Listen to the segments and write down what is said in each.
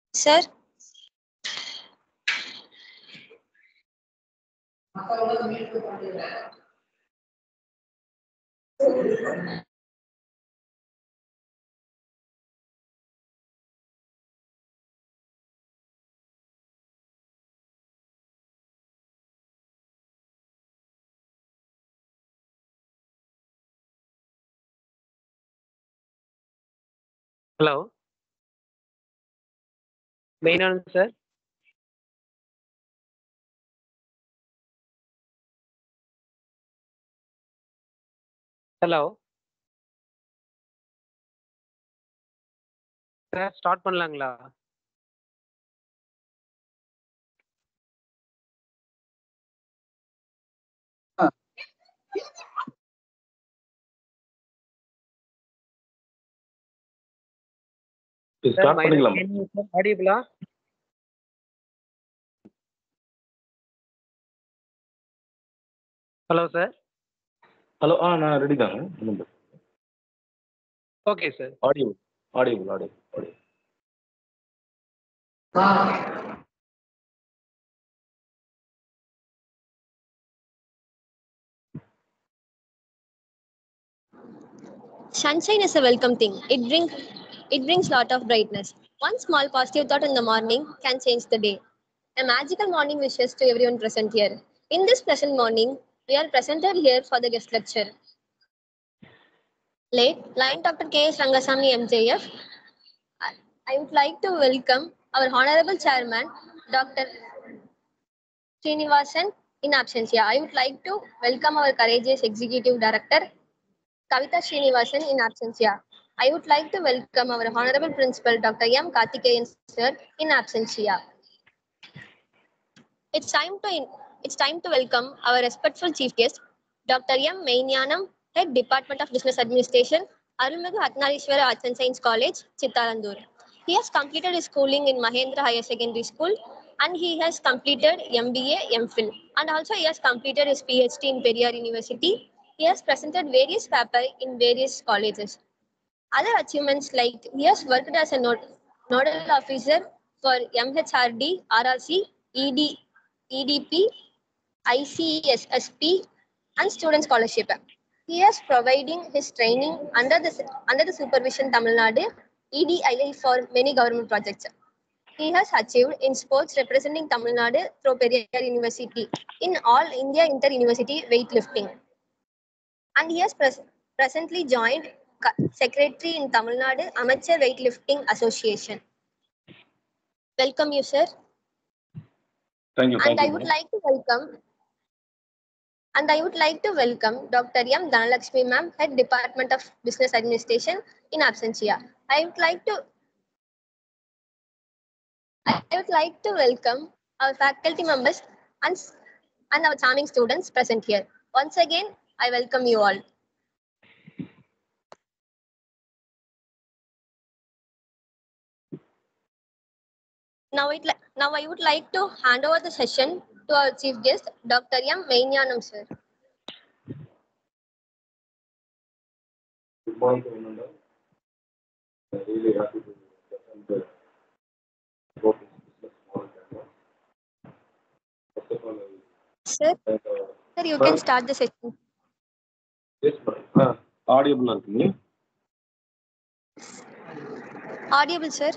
Sir, hello மெயினானது sir hello sir start பண்ணலாங்களா start பண்ணிக்கலாம் ஆடியபிளா ஹலோ சார் ஹலோ ஆ நான் ரெடி தாங்க ஒன்றும் okay sir audio audio audio audio sunshine is a welcome thing. It brings it brings lot of brightness. One small positive thought in the morning can change the day. A magical morning wishes to everyone present here. In this present morning, we are presented here for the guest lecture. Late, Lion Dr. K.S. Rangasamy MJF. I- I would like to welcome our Honorable Chairman, Dr. Srinivasan in absentia. I would like to welcome our courageous Executive Director, Kavita Srinivasan in absentia. I would like to welcome our Honorable Principal, Dr. M. Karthikeyan Sir in absentia. It's time to in- it's time to welcome our respectful Chief Guest, Dr. M. Mainyanam, Head Department of Business Administration, Arulmigu Atnarishwara Arts and Science College, Chittarandur. He has completed his schooling in Mahendra Higher Secondary School and he has completed MBA, MPhil and also he has completed his PhD in Periyar University. He has presented various papers in various colleges. Other achievements like he has worked as a nod- nodal officer for MHRD, RRC, ED, EDP, ICSSP, and student scholarship. He is providing his training under the under the supervision Tamil Nadu EDIL for many government projects. He has achieved in sports representing Tamil Nadu through Periyar University in All India Inter University weightlifting. And he has pres- presently joined co- secretary in Tamil Nadu Amateur Weightlifting Association. Welcome you, sir. Thank you And I thank you would like to welcome and I would like to welcome Dr. M. Dhanalakshmi ma'am, Head Department of Business Administration in absentia. I would like to I would like to welcome our faculty members and, s- and our charming students present here. Once again, I welcome you all. Now, it, li- now I would like to hand over the session to our chief guest, Dr. M. Mainyanam sir. Good morning to Ananda. I'm really happy to present the about this business model campus. First of all, I Sir, thank our sir, you Sir. can start the session. yes, madam. ஆடியபிளாக இருக்குங்க Audible, sir.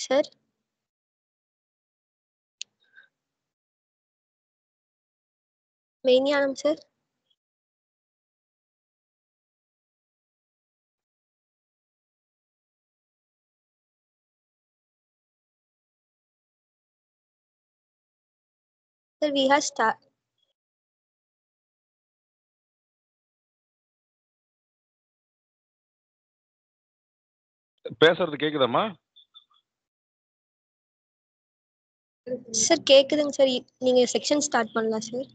Sir மெய்ஞானம் sir Sir, we have start. பேசுறது கேக்குதாம்மா sir கேக்குதுங்க sir நீங்க section start பண்ணலாம் sir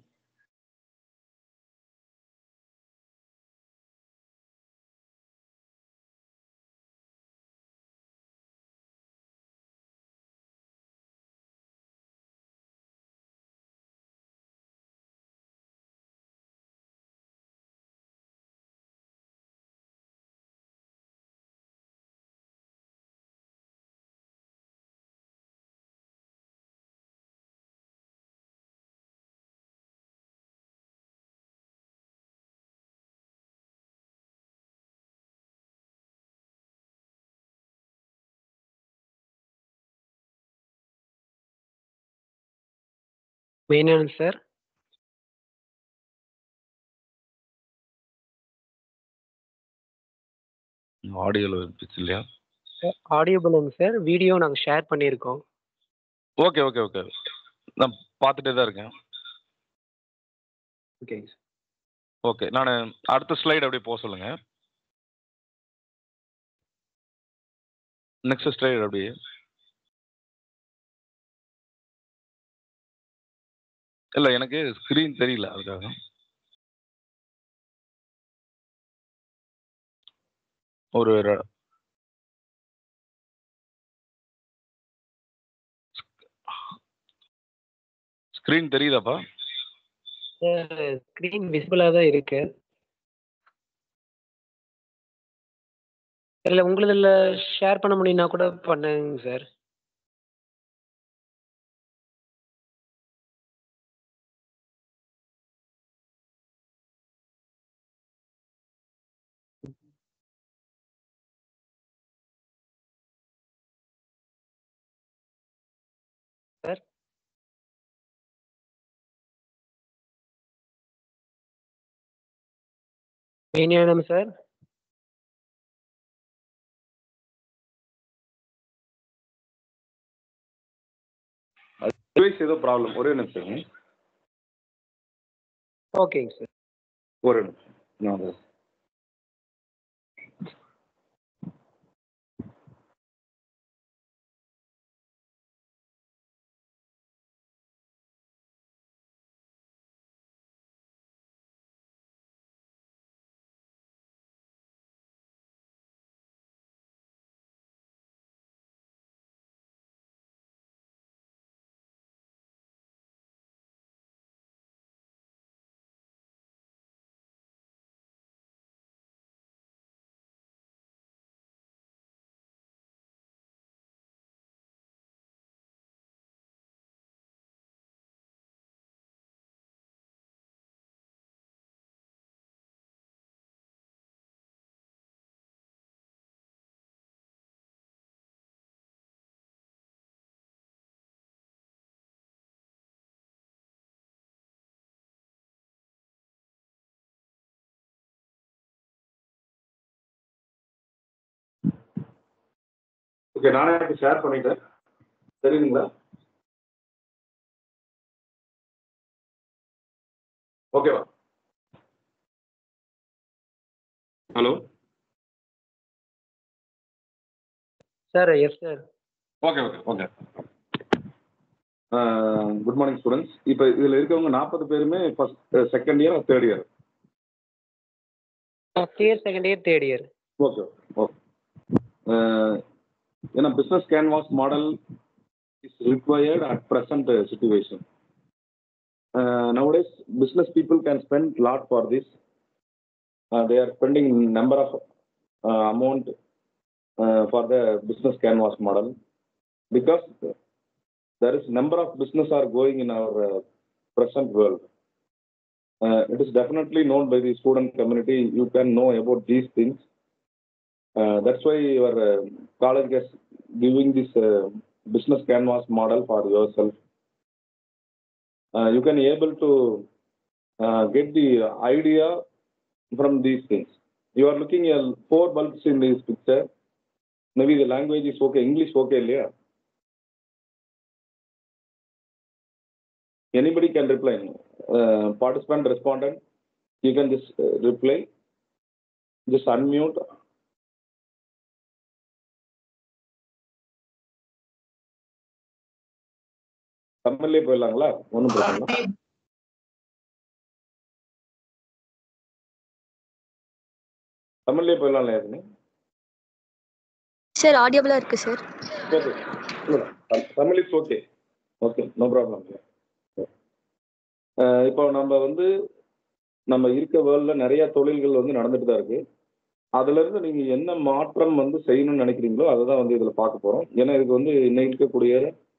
மெயினானந்த் sir ஆடியோல இருந்துச்சு இல்லையா ஆடியோபிளுங்க சார் வீடியோ நாங்கள் ஷேர் பண்ணியிருக்கோம் ஓகே ஓகே ஓகே நான் பார்த்துட்டே தான் இருக்கேன் ஓகேங்க சார் ஓகே நான் அடுத்த ஸ்லைடு அப்படியே போக சொல்லுங்க நெக்ஸ்ட் ஸ்லைடு அப்படியே இல்லை எனக்கு ஸ்க்ரீன் தெரியல அதுக்காக ஒரு ர- ஸ்க்ரீன் தெரியுதாப்பா சார் ஸ்க்ரீன் விசிபிளாக தான் இருக்கு இல்லை உங்களுதில் ஷேர் பண்ண முடியும்னா கூட பண்ணுங்க சார் சார் மெயினானம் சார் டிவைஸ் ஏதோ ப்ராப்ளம் ஒரே நிமிஷம் ஓகேங்க சார் ஒரே நிமிஷம் நான் வந்து ஓகே நானே இப்போ ஷேர் பண்ணிட்டேன் தெரியுதுங்களா ஓகேவா hello sir yes sir okay okay okay good morning students இப்போ இதில் இருக்கவங்க நாற்பது பேருமே first second year third year first year second year third year okay okay ஏன்னா business canvas model is required at present situation nowadays business people can spend lot for this uh, they are spending number of uh, amount uh, for the business canvas model because there is number of business are going in our uh, present world uh, it is definitely known by the student community you can know about these things uh, that's why your uh, college has giving this uh, business canvas model for yourself. Uh, you can able to uh, get the idea from these things. You are looking at four bulbs in this picture. Maybe the language is okay, English okay, yeah. Anybody can reply. Uh, participant, respondent, you can just uh, reply. Just unmute. தமிழ்லயே போயிடலாங்களா ஒன்றும் பிரச்சனை இல்லை. தமிழ்லயே போயிடலாம்ல ஏற்கனவே sir ஆடியபிளா இருக்கு sir okay Tamil it's okay okay no problem இப்போ நம்ம வந்து நம்ம இருக்க வேர்ல்டில் நிறைய தொழில்கள் வந்து நடந்துட்டு தான் இருக்கு அதுல இருந்து நீங்க என்ன மாற்றம் வந்து செய்யணும்னு நினைக்கிறீங்களோ அதை தான் வந்து இதுல பார்க்க போறோம் ஏன்னா இதுக்கு வந்து இன்னைக்கு இருக்கக்கூடிய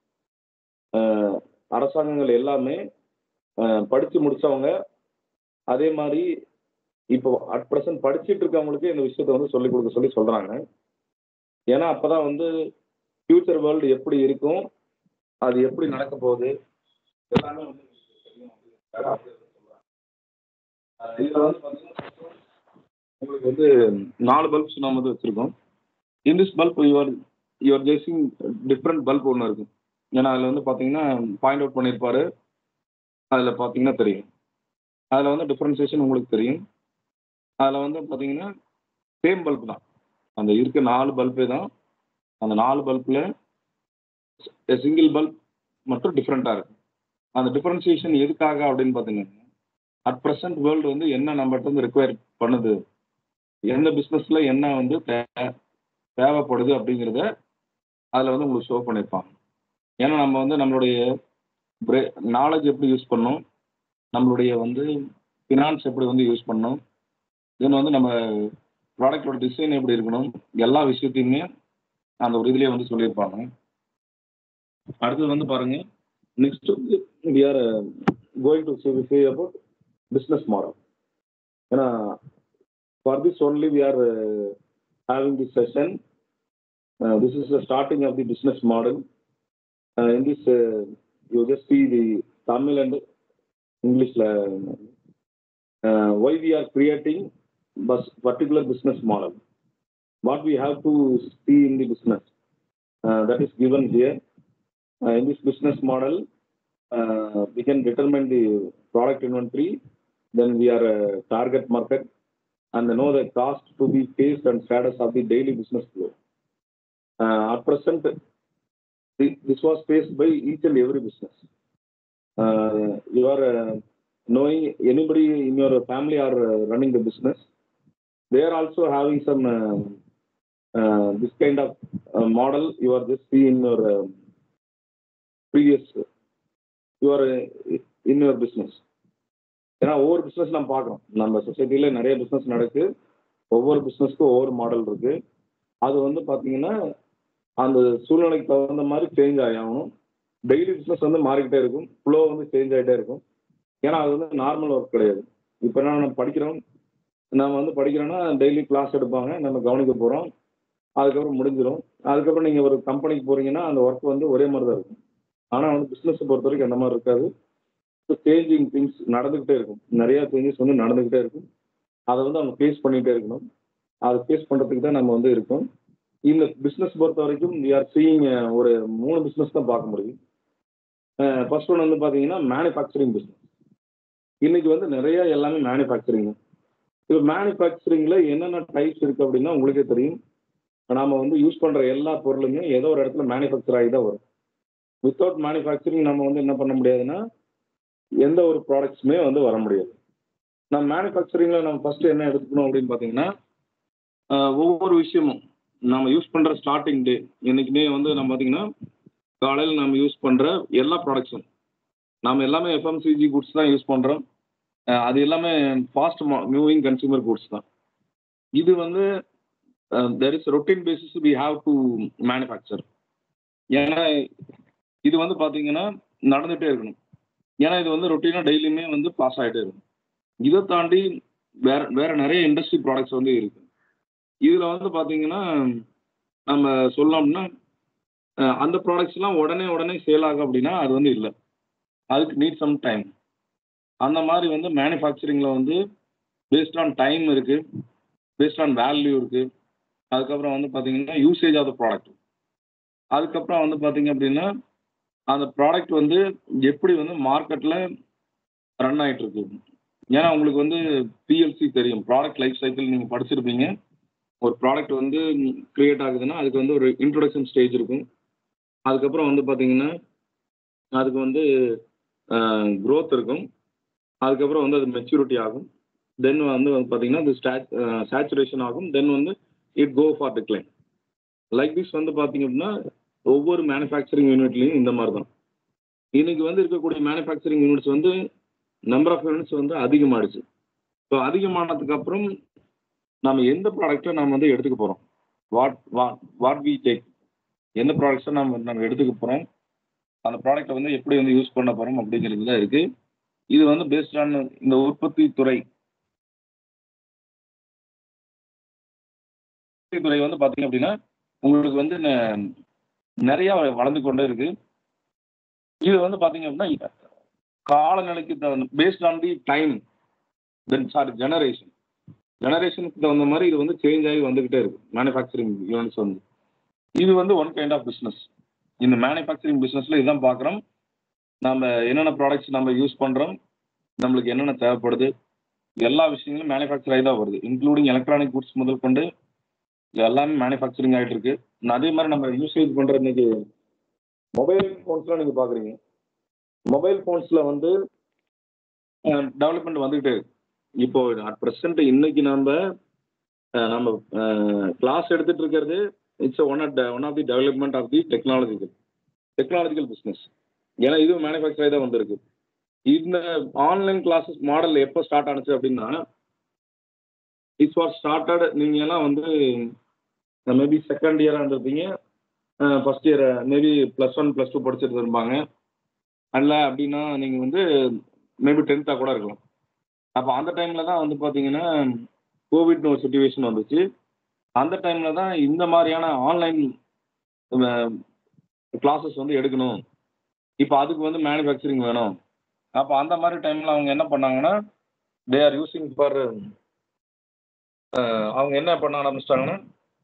அஹ், அரசாங்கங்கள் எல்லாமே அஹ், படிச்சு முடிச்சவங்க அதே மாதிரி இப்போ அட் ப்ரெசன்ட் படிச்சுட்டு இருக்கவங்களுக்கு இந்த விஷயத்த வந்து சொல்லிக் கொடுக்க சொல்லி சொல்றாங்க ஏன்னா அப்பதான் வந்து ஃபியூச்சர் வேர்ல்டு எப்படி இருக்கும் அது எப்படி நடக்க போகுது எல்லாமே வந்து தெரியும் அப்படிங்கிறதுக்காக அப்படி வந்து சொல்றாங்க. அஹ் இதுல வந்து பாத்தீங்கன்னா உங்களுக்கு வந்து நாலு பல்ப்ஸ் நாம வந்து வச்சிருக்கோம் in this bulb your your guessing different bulb ஒன்று இருக்கும் ஏன்னா அதில் வந்து பார்த்தீங்கன்னா பாயிண்ட் அவுட் பண்ணியிருப்பாரு அதில் பார்த்தீங்கன்னா தெரியும் அதில் வந்து டிஃப்ரென்சியேஷன் உங்களுக்கு தெரியும் அதில் வந்து பார்த்தீங்கன்னா சேம் பல்ப் தான் அந்த இருக்க நாலு பல்பே தான் அந்த நாலு பல்பில் சிங்கிள் பல்ப் மட்டும் டிஃப்ரெண்ட்டாக இருக்கும் அந்த டிஃப்ரென்சியேஷன் எதுக்காக அப்படின்னு பார்த்தீங்கன்னா அட் ப்ரெசன்ட் வேர்ல்டு வந்து என்ன நம்மகிட்ட வந்து ரிக்வயர் பண்ணுது எந்த பிஸ்னஸில் என்ன வந்து தே- தேவைப்படுது அப்படிங்கிறத அதில் வந்து உங்களுக்கு ஷோ பண்ணியிருப்பாங்க ஏன்னா நம்ம வந்து நம்மளுடைய பிரே நாலேஜ் எப்படி யூஸ் பண்ணணும் நம்மளுடைய வந்து ஃபினான்ஸ் எப்படி வந்து யூஸ் பண்ணணும் தென் வந்து நம்ம ப்ராடக்டோட டிசைன் எப்படி இருக்கணும் எல்லா விஷயத்தையுமே அந்த ஒரு இதுலேயே வந்து சொல்லியிருப்பாங்க அடுத்தது வந்து பாருங்க நெக்ஸ்ட் வந்து we are going to say about business model ஏன்னா for this only we are having this session this is the starting of the business model in this you just see the Tamil and இங்கிலீஷில் why we are creating bus particular business model. What we have to see in the business uh, that is given here. Uh, in this business model, uh, we can determine the product inventory, then we are a target market, and know the cost to be faced and status of the daily business flow. Uh, at present, thi- this was faced by each and every business. Uh, you are uh, knowing anybody in your family are uh, running the business they are also having some uh, uh, this kind of uh, model you are just see in your um previous you are uh, in your business ஏன்னா ஒவ்வொரு business நம்ம பார்க்குறோம் நம்ம சொசைட்டியில் நிறைய business நடக்குது ஒவ்வொரு பிஸ்னஸ்க்கும் ஒவ்வொரு மாடல் இருக்கு அது வந்து பார்த்தீங்கன்னா அந்த சூழ்நிலைக்கு தகுந்த மாதிரி சேஞ்ச் ஆகணும் டெய்லி பிஸ்னஸ் வந்து மாறிக்கிட்டே இருக்கும் ஃப்ளோ வந்து சேஞ்ச் ஆகிட்டே இருக்கும் ஏன்னா அது வந்து நார்மல் ஒர்க் கிடையாது இப்போ என்ன நம்ம படிக்கிறோம் நம்ம வந்து படிக்கிறோன்னா டெய்லி கிளாஸ் எடுப்பாங்க நம்ம கவனிக்க போகிறோம் அதுக்கப்புறம் முடிஞ்சிடும் அதுக்கப்புறம் நீங்கள் ஒரு கம்பெனிக்கு போகிறீங்கன்னா அந்த ஒர்க் வந்து ஒரே மாதிரி தான் இருக்கும் ஆனால் வந்து பிஸ்னஸை பொறுத்த வரைக்கும் அந்த மாதிரி இருக்காது சேஞ்சிங் திங்ஸ் நடந்துக்கிட்டே இருக்கும் நிறையா சேஞ்சஸ் வந்து நடந்துக்கிட்டே இருக்கும் அதை வந்து அவங்க ஃபேஸ் பண்ணிகிட்டே இருக்கணும் அதை ஃபேஸ் பண்ணுறதுக்கு தான் நம்ம வந்து இருக்கோம் இந்த பிஸ்னஸ் பொறுத்த வரைக்கும் வி ஆர் சீயிங் ஒரு மூணு பிஸ்னஸ் தான் பார்க்க முடியும் ஃபர்ஸ்ட் ஒன் வந்து பார்த்தீங்கன்னா மேனுஃபேக்சரிங் பிஸ்னஸ் இன்னைக்கு வந்து நிறைய எல்லாமே மேனுஃபேக்சரிங் இப்போ மேனுஃபேக்சரிங்கில் என்னென்ன டைப்ஸ் இருக்குது அப்படின்னா உங்களுக்கே தெரியும் நாம வந்து யூஸ் பண்ணுற எல்லா பொருளுமே ஏதோ ஒரு இடத்துல மேனுஃபேக்சர் ஆகி தான் வரும் வித்தவுட் மேனுஃபேக்சரிங் நம்ம வந்து என்ன பண்ண முடியாதுன்னா எந்த ஒரு ப்ராடக்ட்ஸுமே வந்து வர முடியாது நம்ம மேனுஃபேக்சரிங்கில் நம்ம ஃபர்ஸ்ட் என்ன எடுத்துக்கணும் அப்படின்னு பார்த்தீங்கன்னா ஆஹ், ஒவ்வொரு விஷயமும் நம்ம யூஸ் பண்ணுற ஸ்டார்டிங் டே என்னைக்குமே வந்து நம்ம பார்த்தீங்கன்னா காலையில் நம்ம யூஸ் பண்ணுற எல்லா ப்ராடக்ட்ஸும் நம்ம எல்லாமே எஃப்எம்சிஜி குட்ஸ் தான் யூஸ் பண்ணுறோம் அது எல்லாமே ஃபாஸ்ட் மூவிங் கன்சூமர் குட்ஸ் தான் இது வந்து there is routine basis we have to manufacture ஏன்னா இது வந்து பார்த்தீங்கன்னா நடந்துகிட்டே இருக்கணும் ஏன்னா இது வந்து ரொட்டீனாக டெய்லியுமே வந்து பாஸ் ஆகிட்டே இருக்கும் இதை தாண்டி வேற வேற நிறைய இண்டஸ்ட்ரி ப்ராடக்ட்ஸ் வந்து இருக்கு இதில் வந்து பார்த்தீங்கன்னா நம்ம சொல்லணும்னா அஹ் அந்த ப்ராடக்ட்ஸ்லாம் உடனே உடனே சேல் ஆகும் அப்படின்னா அது வந்து இல்லை அதுக்கு நீட் சம் டைம் அந்த மாதிரி வந்து மேனுஃபேக்சரிங்கில் வந்து பேஸ்ட் ஆன் டைம் இருக்குது பேஸ்ட் ஆன் வேல்யூ இருக்குது அதுக்கப்புறம் வந்து பார்த்தீங்கன்னா யூசேஜ் ஆஃப் த ப்ராடக்ட் அதுக்கப்புறம் வந்து பார்த்தீங்க அப்படின்னா அந்த ப்ராடக்ட் வந்து எப்படி வந்து மார்க்கெட்டில் ரன் ஆகிட்டு இருக்கு ஏன்னா உங்களுக்கு வந்து பிஎல்சி தெரியும் ப்ராடக்ட் லைஃப் சைக்கிள் நீங்கள் படிச்சிருப்பீங்க ஒரு ப்ராடக்ட் வந்து கிரியேட் ஆகுதுன்னா அதுக்கு வந்து ஒரு இன்ட்ரொடக்ஷன் ஸ்டேஜ் இருக்கும் அதுக்கப்புறம் வந்து பார்த்தீங்கன்னா அதுக்கு வந்து க்ரோத் இருக்கும் அதுக்கப்புறம் வந்து அது மெச்சூரிட்டி ஆகும் தென் வந்து வந்து பார்த்தீங்கன்னா அது சேச்சுரேஷன் ஆகும் தென் வந்து it go for decline like this வந்து பார்த்தீங்க அப்படின்னா ஒவ்வொரு மேனுஃபேக்சரிங் யூனிட்லையும் இந்த மாதிரி தான் இன்னைக்கு வந்து இருக்கக்கூடிய மேனுஃபேக்சரிங் யூனிட்ஸ் வந்து நம்பர் ஆஃப் யூனிட்ஸ் வந்து அதிகமாகிடுச்சு ஸோ அதிகமானதுக்கு அப்புறம் நம்ம எந்த ப்ராடக்ட்டை நம்ம வந்து எடுத்துக்க போகிறோம் what what what we take எந்த ப்ராடக்ட்ஸை நம்ம நம்ம எடுத்துக்க போகிறோம் அந்த ப்ராடக்ட்டை வந்து எப்படி வந்து யூஸ் பண்ண போகிறோம் அப்படிங்கிறது தான் இருக்குது இது வந்து பேஸ்ட் ஆன் இந்த உற்பத்தி துறை உற்பத்தி துறை வந்து பார்த்தீங்க அப்படின்னா உங்களுக்கு வந்து ந- நிறைய வளர்ந்து கொண்டே இருக்கு இது வந்து பார்த்தீங்க அப்படின்னா காலநிலைக்கு தகுந்த based on the time then sorry generation ஜெனரேஷனுக்கு தகுந்த மாதிரி இது வந்து சேஞ்ச் ஆகி வந்துகிட்டே இருக்கு மேனுஃபேக்சரிங் யூனிட்ஸ் வந்து இது வந்து ஒன் கைண்ட் ஆஃப் பிஸ்னஸ் இந்த மேனுஃபேக்சரிங் பிஸ்னஸ்ல இதுதான் பார்க்குறோம் நம்ம என்னென்ன ப்ராடக்ட்ஸ் நம்ம யூஸ் பண்ணுறோம் நம்மளுக்கு என்னென்ன தேவைப்படுது எல்லா விஷயங்களும் மேனுஃபேக்சர் ஆகி தான் வருது இன்க்ளூடிங் எலக்ட்ரானிக் குட்ஸ் முதல் கொண்டு இது எல்லாமே மேனுஃபேக்சரிங் ஆகிட்டு இருக்கு அதே மாதிரி நம்ம யூசேஜ் பண்ணுற இன்னைக்கு மொபைல் ஃபோன்ஸ்லாம் நீங்கள் பார்க்குறீங்க மொபைல் ஃபோன்ஸில் வந்து டெவலப்மெண்ட் வந்துகிட்டே இருக்கு இப்போ அட் ப்ரெசென்ட் இன்னைக்கு நம்ம அஹ், நம்ம கிளாஸ் எடுத்துட்டு இருக்கிறது it's one of one of the development of the technological technological business ஏன்னா இதுவும் மேனுஃபேக்சர் ஆகி தான் வந்திருக்கு இந்த ஆன்லைன் கிளாஸஸ் மாடல் எப்போ ஸ்டார்ட் ஆனுச்சு அப்படின்னா இட்ஸ் வாஸ் ஸ்டார்டட் நீங்கள் எல்லாம் வந்து மேபி செகண்ட் இயராக இருந்திருப்பீங்க first year maybe plus one plus two படிச்சிட்டு இருப்பாங்க அல்ல அப்படின்னா நீங்கள் வந்து மேபி டென்த்தாக கூட இருக்கலாம் அப்போ அந்த டைமில் தான் வந்து பார்த்தீங்கன்னா கோவிட்னு ஒரு சுச்சுவேஷன் வந்துச்சு அந்த டைமில் தான் இந்த மாதிரியான ஆன்லைன் கிளாஸஸ் வந்து எடுக்கணும் இப்போ அதுக்கு வந்து மேனுஃபேக்சரிங் வேணும் அப்போ அந்த மாதிரி டைமில் அவங்க என்ன பண்ணாங்கன்னா தே ஆர் யூஸிங் ஃபார் அவங்க என்ன பண்ண ஆரம்பிச்சிட்டாங்கன்னா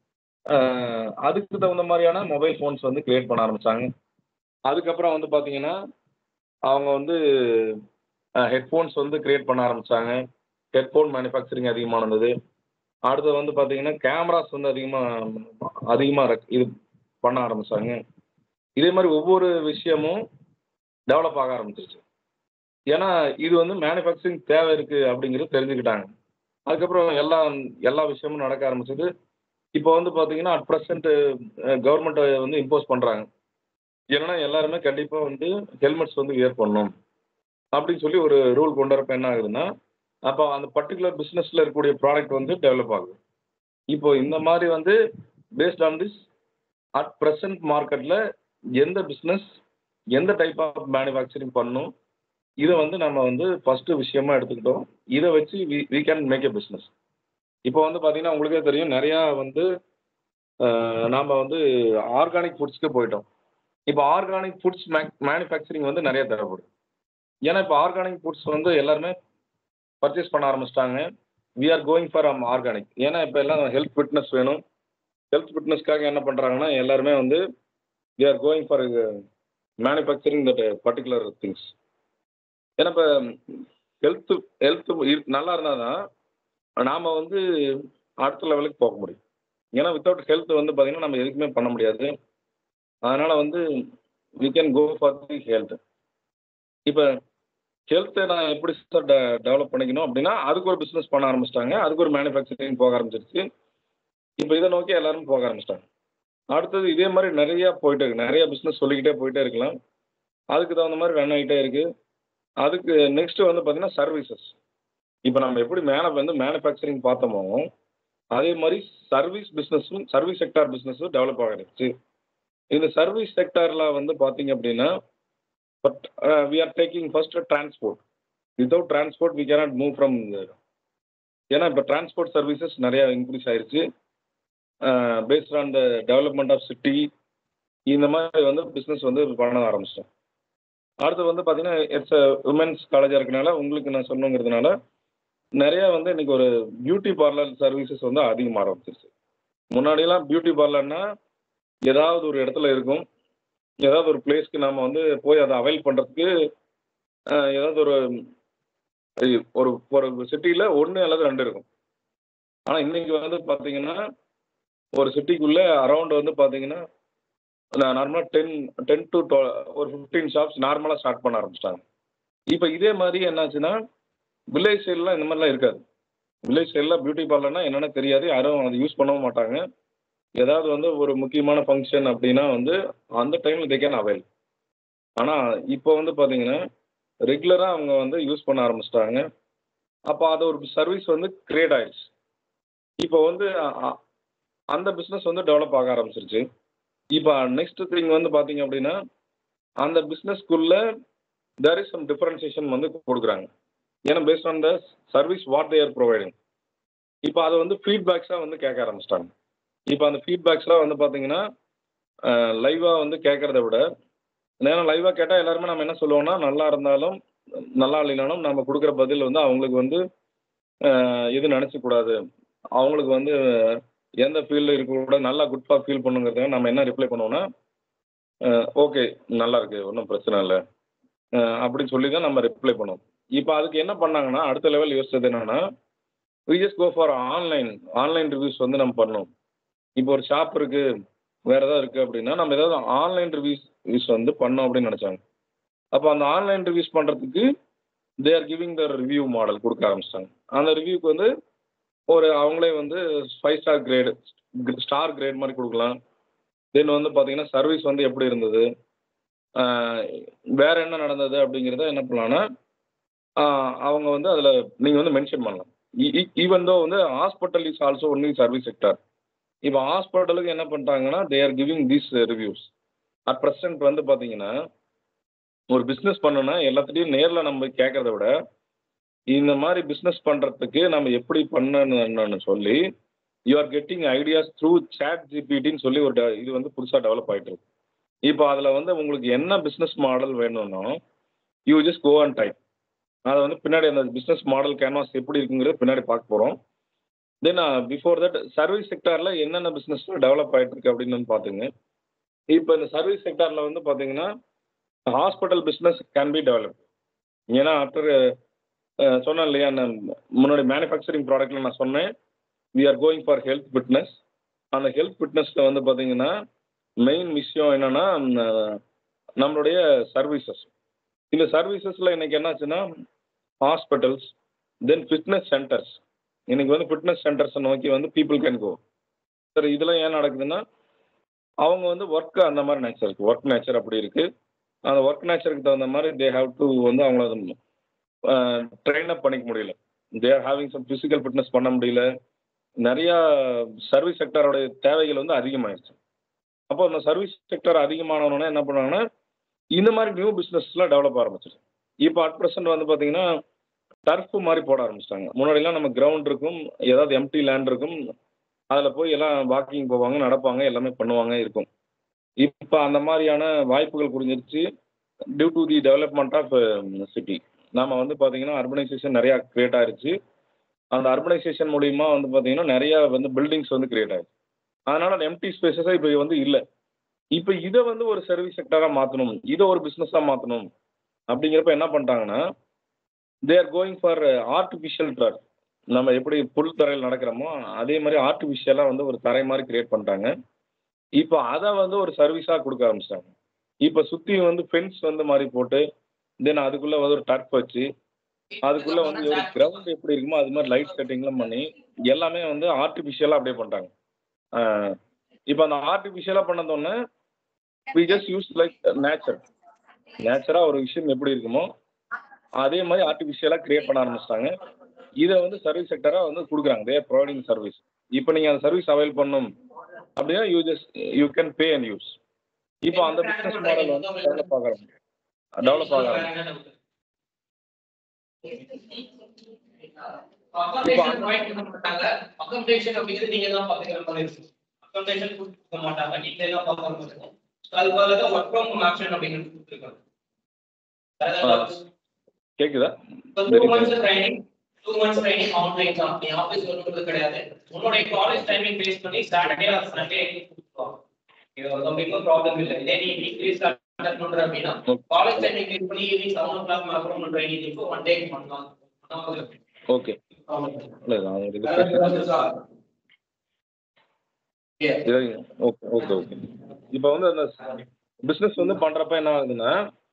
அதுக்கு தகுந்த மாதிரியான மொபைல் ஃபோன்ஸ் வந்து கிரியேட் பண்ண ஆரம்பிச்சாங்க அதுக்கப்புறம் வந்து பார்த்தீங்கன்னா அவங்க வந்து ஹெட்ஃபோன்ஸ் வந்து கிரியேட் பண்ண ஆரம்பிச்சாங்க ஹெட்ஃபோன் மேனுஃபேக்சரிங் அதிகமாக இருந்தது அடுத்து வந்து பார்த்தீங்கன்னா கேமராஸ் வந்து அதிகமாக அதிகமாக இது பண்ண ஆரம்பிச்சாங்க இதே மாதிரி ஒவ்வொரு விஷயமும் டெவலப் ஆக ஆரம்பிச்சிருச்சு ஏன்னா இது வந்து மேனுஃபேக்சரிங் தேவை இருக்குது அப்படிங்கிறது தெரிஞ்சுக்கிட்டாங்க அதுக்கப்புறம் எல்லா எல்லா விஷயமும் நடக்க ஆரம்பிச்சது இப்போ வந்து பார்த்தீங்கன்னா அட் ப்ரெசென்ட் கவர்மெண்ட் வந்து இம்போஸ் பண்ணுறாங்க ஏன்னா எல்லாருமே கண்டிப்பாக வந்து ஹெல்மெட்ஸ் வந்து வியர் பண்ணணும் அப்படின்னு சொல்லி ஒரு ரூல் கொண்டு வரப்ப என்ன ஆகுதுன்னா அப்போ அந்த பர்டிகுலர் பிஸ்னஸில் இருக்கக்கூடிய ப்ராடக்ட் வந்து டெவலப் ஆகுது இப்போ இந்த மாதிரி வந்து based on this at present மார்க்கெட்டில் எந்த பிஸ்னஸ் எந்த டைப் ஆஃப் மேனுஃபேக்சரிங் பண்ணணும் இதை வந்து நம்ம வந்து ஃபஸ்ட்டு விஷயமா எடுத்துக்கிட்டோம் இதை வச்சு we we can make a business இப்போ வந்து பார்த்தீங்கன்னா உங்களுக்கே தெரியும் நிறையா வந்து நாம் வந்து ஆர்கானிக் ஃபுட்ஸ்க்கு போயிட்டோம் இப்போ ஆர்கானிக் ஃபுட்ஸ் மே மேனுஃபேக்சரிங் வந்து நிறைய தேவைப்படுது ஏன்னா இப்போ ஆர்கானிக் ஃபுட்ஸ் வந்து எல்லாருமே பர்ச்சேஸ் பண்ண ஆரம்பிச்சிட்டாங்க we are going for um organic ஏன்னா இப்போ எல்லாம் ஹெல்த் ஃபிட்னஸ் வேணும் ஹெல்த் ஃபிட்னஸ்க்காக என்ன பண்ணுறாங்கன்னா எல்லாருமே வந்து we are going for manufacturing that particular things ஏன்னா இப்போ ஹெல்த்து ஹெல்த்து நல்லா இருந்தால் தான் நாம் வந்து அடுத்த லெவலுக்கு போக முடியும் ஏன்னா வித்தவுட் ஹெல்த் வந்து பார்த்திங்கன்னா நம்ம எதுக்குமே பண்ண முடியாது அதனால் வந்து we can go for the health இப்போ ஹெல்த்தை நான் எப்படி சார் டெ டெவலப் பண்ணிக்கணும் அப்படின்னா அதுக்கு ஒரு பிஸ்னஸ் பண்ண ஆரம்பிச்சிட்டாங்க அதுக்கு ஒரு மேனுஃபேக்சரிங் போக ஆரம்பிச்சிருச்சு இப்போ இதை நோக்கி எல்லாரும் போக ஆரம்பிச்சிட்டாங்க அடுத்தது இதே மாதிரி நிறையா போயிட்டே இருக்கு நிறைய பிஸ்னஸ் சொல்லிக்கிட்டே போயிட்டே இருக்கலாம் அதுக்கு தகுந்த மாதிரி ரன் ஆகிட்டே இருக்குது அதுக்கு நெக்ஸ்ட் வந்து பார்த்தீங்கன்னா சர்வீசஸ் இப்போ நம்ம எப்படி மேலே வந்து மேனுஃபேக்சரிங் பார்த்தோமோ அதே மாதிரி சர்வீஸ் பிஸ்னஸும் சர்வீஸ் செக்டார் பிஸ்னஸும் டெவலப் ஆகிடுச்சு இந்த சர்வீஸ் செக்டாரில் வந்து பார்த்தீங்க அப்படின்னா but we are taking first transport without transport we cannot move from ஏன்னா இப்போ டிரான்ஸ்போர்ட் சர்வீசஸ் நிறையா இன்க்ரீஸ் ஆயிருச்சு based on the development of city இந்த மாதிரி வந்து பிஸ்னஸ் வந்து பண்ண ஆரம்பிச்சிட்டோம் அடுத்து வந்து பார்த்தீங்கன்னா இட்ஸ் உமன்ஸ் காலேஜாக இருக்கனால உங்களுக்கு நான் சொன்னங்கிறதுனால நிறைய வந்து இன்னைக்கு ஒரு பியூட்டி பார்லர் சர்வீசஸ் வந்து அதிகமாக ஆரம்பிச்சிருச்சு முன்னாடியெல்லாம் பியூட்டி பார்லர்னா ஏதாவது ஒரு இடத்துல இருக்கும் ஏதாவது ஒரு பிளேஸ்க்கு நம்ம வந்து போய் அதை அவைல் பண்ணுறதுக்கு ஏதாவது ஒரு ஒரு ஒரு சிட்டியில் ஒன்று அல்லது ரெண்டு இருக்கும் ஆனால் இன்னைக்கு வந்து பார்த்தீங்கன்னா ஒரு சிட்டிக்குள்ளே அரௌண்ட் வந்து பார்த்தீங்கன்னா நார்மலாக டென் டென் டு ஒரு ஃபிஃப்டீன் ஷாப்ஸ் நார்மலாக ஸ்டார்ட் பண்ண ஆரம்பிச்சிட்டாங்க இப்போ இதே மாதிரி என்னாச்சுன்னா வில்லேஜ் சைட்லாம் இந்த மாதிரிலாம் இருக்காது வில்லேஜ் சைடில் பியூட்டி பார்லர்னா என்னென்னு தெரியாது யாரும் அதை யூஸ் பண்ணவும் மாட்டாங்க ஏதாவது வந்து ஒரு முக்கியமான ஃபங்க்ஷன் அப்படின்னா வந்து அந்த டைமில் தே கேன் அவைல் ஆனால் இப்போ வந்து பார்த்தீங்கன்னா ரெகுலராக அவங்க வந்து யூஸ் பண்ண ஆரம்பிச்சிட்டாங்க அப்போ அது ஒரு சர்வீஸ் வந்து கிரியேட் ஆயிடுச்சு இப்போ வந்து அந்த பிஸ்னஸ் வந்து டெவலப் ஆக ஆரம்பிச்சிருச்சு இப்போ நெக்ஸ்ட் திங் வந்து பார்த்தீங்க அப்படின்னா அந்த பிஸ்னஸ்க்குள்ளே தேர் இஸ் சம் டிஃபரன்சியேஷன் வந்து கொடுக்குறாங்க ஏன்னா based on the service what they're providing இப்போ அதை வந்து ஃபீட்பேக்ஸாக வந்து கேட்க ஆரம்பிச்சிட்டாங்க இப்போ அந்த ஃபீட்பேக்ஸ்லாம் வந்து பார்த்தீங்கன்னா லைவாக வந்து கேட்குறத விட நேரம் லைவாக கேட்டால் எல்லாருமே நம்ம என்ன சொல்லுவோம்னா நல்லா இருந்தாலும் நல்லா இல்லைனாலும் நம்ம கொடுக்குற பதில் வந்து அவங்களுக்கு வந்து எது நினச்சக்கூடாது அவங்களுக்கு வந்து எந்த ஃபீல்டில் இருக்கக்கூடாது நல்லா குட்பாக ஃபீல் பண்ணுங்கிறதுக்கு நம்ம என்ன ரிப்ளை பண்ணுவோம்னா ஓகே நல்லா இருக்கு ஒன்றும் பிரச்சனை இல்லை அப்படின்னு சொல்லி தான் நம்ம ரிப்ளை பண்ணுவோம் இப்போ அதுக்கு என்ன பண்ணாங்கன்னா அடுத்த லெவல் யோசிச்சது என்னன்னா we just go for online online reviews வந்து நம்ம பண்ணோம் இப்போ ஒரு ஷாப் இருக்கு வேற ஏதாவது இருக்கு அப்படின்னா நம்ம ஏதாவது ஆன்லைன் ரிவ்யூஸ் ரிவ்யூஸ் வந்து பண்ணோம் அப்படின்னு நினைச்சாங்க அப்போ அந்த ஆன்லைன் ரிவ்யூஸ் பண்றதுக்கு they are giving the review model கொடுக்க ஆரம்பிச்சிட்டாங்க அந்த ரிவ்யூக்கு வந்து ஒரு அவங்களே வந்து five star grade star grade மாதிரி கொடுக்கலாம் தென் வந்து பார்த்தீங்கன்னா சர்வீஸ் வந்து எப்படி இருந்தது வேற என்ன நடந்தது அப்படிங்கிறத என்ன பண்ணலாம்னா அவங்க வந்து அதில் நீங்கள் வந்து மென்ஷன் பண்ணலாம் ஈவன் தோ வந்து hospital is also only service sector இப்போ ஹாஸ்பிட்டலுக்கு என்ன பண்ணிட்டாங்கன்னா they are giving these reviews at present வந்து பார்த்தீங்கன்னா ஒரு பிஸ்னஸ் பண்ணணும்னா எல்லாத்துலேயும் நேரில் நம்ம கேட்கறத விட இந்த மாதிரி பிஸ்னஸ் பண்ணுறதுக்கு நம்ம எப்படி பண்ணணும்னு சொல்லி you are getting ideas through chat ஜிபிடின்னு சொல்லி ஒரு இது வந்து புதுசாக டெவலப் ஆகிட்டு இருக்கு இப்போ அதில் வந்து உங்களுக்கு என்ன பிஸ்னஸ் மாடல் வேணும்னா you just go and type அதை வந்து பின்னாடி அந்த பிஸ்னஸ் மாடல் கேன்வாஸ் எப்படி இருக்குங்கிறது பின்னாடி பார்க்க போகிறோம் தென் பிஃபோர் தட் சர்வீஸ் செக்டாரில் என்னென்ன பிஸ்னஸ் டெவலப் ஆகிட்டு இருக்கு அப்படின்னு பார்த்துங்க இப்போ இந்த சர்வீஸ் செக்டாரில் வந்து பார்த்தீங்கன்னா hospital business can be develop ஏன்னா ஆஃப்டர் சொன்னேன் இல்லையா நான் முன்னாடி மேனுஃபேக்சரிங் ப்ராடக்ட்டில் நான் சொன்னேன் we are going for health fitness அந்த ஹெல்த் ஃபிட்னஸில் வந்து பார்த்தீங்கன்னா மெயின் விஷயம் என்னென்னா நம்மளுடைய சர்வீசஸ் இந்த சர்வீசஸில் இன்னைக்கு என்னாச்சுன்னா ஹாஸ்பிட்டல்ஸ் தென் ஃபிட்னஸ் சென்டர்ஸ் இன்னைக்கு வந்து ஃபிட்னஸ் சென்டர்ஸை நோக்கி வந்து பீப்புள் கேன் கோ சார் இதெல்லாம் ஏன் நடக்குதுன்னா அவங்க வந்து ஒர்க் அந்த மாதிரி நேச்சர் இருக்குது ஒர்க் நேச்சர் அப்படி இருக்குது அந்த ஒர்க் நேச்சருக்கு தகுந்த மாதிரி தே ஹாவ் டு வந்து அவங்கள ட்ரெயின் அப் பண்ணிக்க முடியல they are having some physical fitness பண்ண முடியல நிறையா சர்வீஸ் செக்டரோட தேவைகள் வந்து அதிகமாகிடுச்சு அப்போ அந்த சர்வீஸ் செக்டர் அதிகமானவனே என்ன பண்ணுவாங்கன்னா இந்த மாதிரி நியூ பிஸ்னஸ்லாம் டெவலப் ஆரம்பிச்சிருக்கு இப்போ அட் ப்ரெசென்ட் வந்து பார்த்தீங்கன்னா டர்ஃப் மாதிரி போட ஆரம்பிச்சிட்டாங்க முன்னாடிலாம் நம்ம கிரவுண்ட் இருக்கும் ஏதாவது எம்டி லேண்ட் இருக்கும் அதில் போய் எல்லாம் வாக்கிங் போவாங்க நடப்பாங்க எல்லாமே பண்ணுவாங்க இருக்கும் இப்போ அந்த மாதிரியான வாய்ப்புகள் புரிஞ்சிருச்சு due to the development of city நாம் வந்து பார்த்தீங்கன்னா அர்பனைசேஷன் நிறையா க்ரியேட் ஆயிருச்சு அந்த அர்பனைசேஷன் மூலிமா வந்து பார்த்தீங்கன்னா நிறையா வந்து பில்டிங்ஸ் வந்து க்ரியேட் ஆயிடுச்சு அதனால் அந்த எம்டி ஸ்பேசஸாக இப்போ வந்து இல்லை இப்போ இதை வந்து ஒரு சர்வீஸ் செக்டராக மாற்றணும் இதை ஒரு பிஸ்னஸாக மாற்றணும் அப்படிங்கிறப்ப என்ன பண்ணிட்டாங்கன்னா they are going for artificial drug நம்ம எப்படி புல் தரையில் நடக்கிறோமோ அதே மாதிரி ஆர்டிஃபிஷியலாக வந்து ஒரு தரை மாதிரி கிரியேட் பண்ணிட்டாங்க இப்போ அதை வந்து ஒரு சர்வீஸாக கொடுக்க ஆரம்பிச்சிட்டாங்க இப்போ சுற்றி வந்து ஃபென்ஸ் வந்து மாதிரி போட்டு தென் அதுக்குள்ளே வந்து ஒரு டர்ஃப் வச்சு அதுக்குள்ளே வந்து ஒரு கிரவுண்ட் எப்படி இருக்குமோ அது மாதிரி லைட் செட்டிங்லாம் பண்ணி எல்லாமே வந்து ஆர்டிஃபிஷியலாக அப்படியே பண்ணிட்டாங்க இப்போ அந்த ஆர்டிஃபிஷியலாக பண்ணதோடனே we just use like nature நேச்சராக ஒரு விஷயம் எப்படி இருக்குமோ அதே மாதிரி ஆர்டிஃபிஷியலாக கிரியேட் பண்ண ஆரம்பிச்சிட்டாங்க இதை வந்து சர்வீஸ் செக்டராக வந்து கொடுக்குறாங்க தேர் ப்ரொவைடிங் சர்வீஸ் இப்போ நீங்கள் அந்த சர்வீஸ் அவைல் பண்ணணும் அப்படின்னா you just you can pay and use இப்போ அந்த பிஸ்னஸ் மாடல் வந்து டெவலப் ஆகிறாங்க டெவலப் ஆகிறாங்க அக்கமடேஷன் ப்ரொவைட் பண்ண மாட்டாங்க அக்கமடேஷன் அப்படிங்கிறது நீங்க தான் பாத்துக்கிற மாதிரி இருக்கும் அக்கமடேஷன் கொடுக்க மாட்டாங்க நீங்களே தான் பாக்குற மாதிரி இருக்கும் So, அது பதிலாக ஒர்க் ஃப்ரம் ஆப்ஷன் அப்படின்னு கொடுத்துருக்காங்க கேக்குதா two months training two months training online தான் நீ ஆஃபீஸ் வரும்போது கிடையாது உன்னோட காலேஜ் டைமிங் பேஸ் பண்ணி சாட்டர்டே ஆர் சண்டே இது ஒரு கம்ப்ளீட் ப்ராப்ளம் இல்லை இதே நீ வீக்லி ஸ்டார்ட் பண்ற அப்படின்னா காலேஜ் டைமிங் பேஸ் பண்ணி ஈவினிங் செவன் ஓ கிளாக் அப்புறம் பண்ற ட்ரைனிங் ஒன் டே பண்ணலாம் ஓகே இல்லை நான் ஒரு இது ஓகே ஓகே ஓகே இப்போ வந்து அந்த பிஸ்னஸ் வந்து பண்ணுறப்ப என்ன ஆகுதுன்னா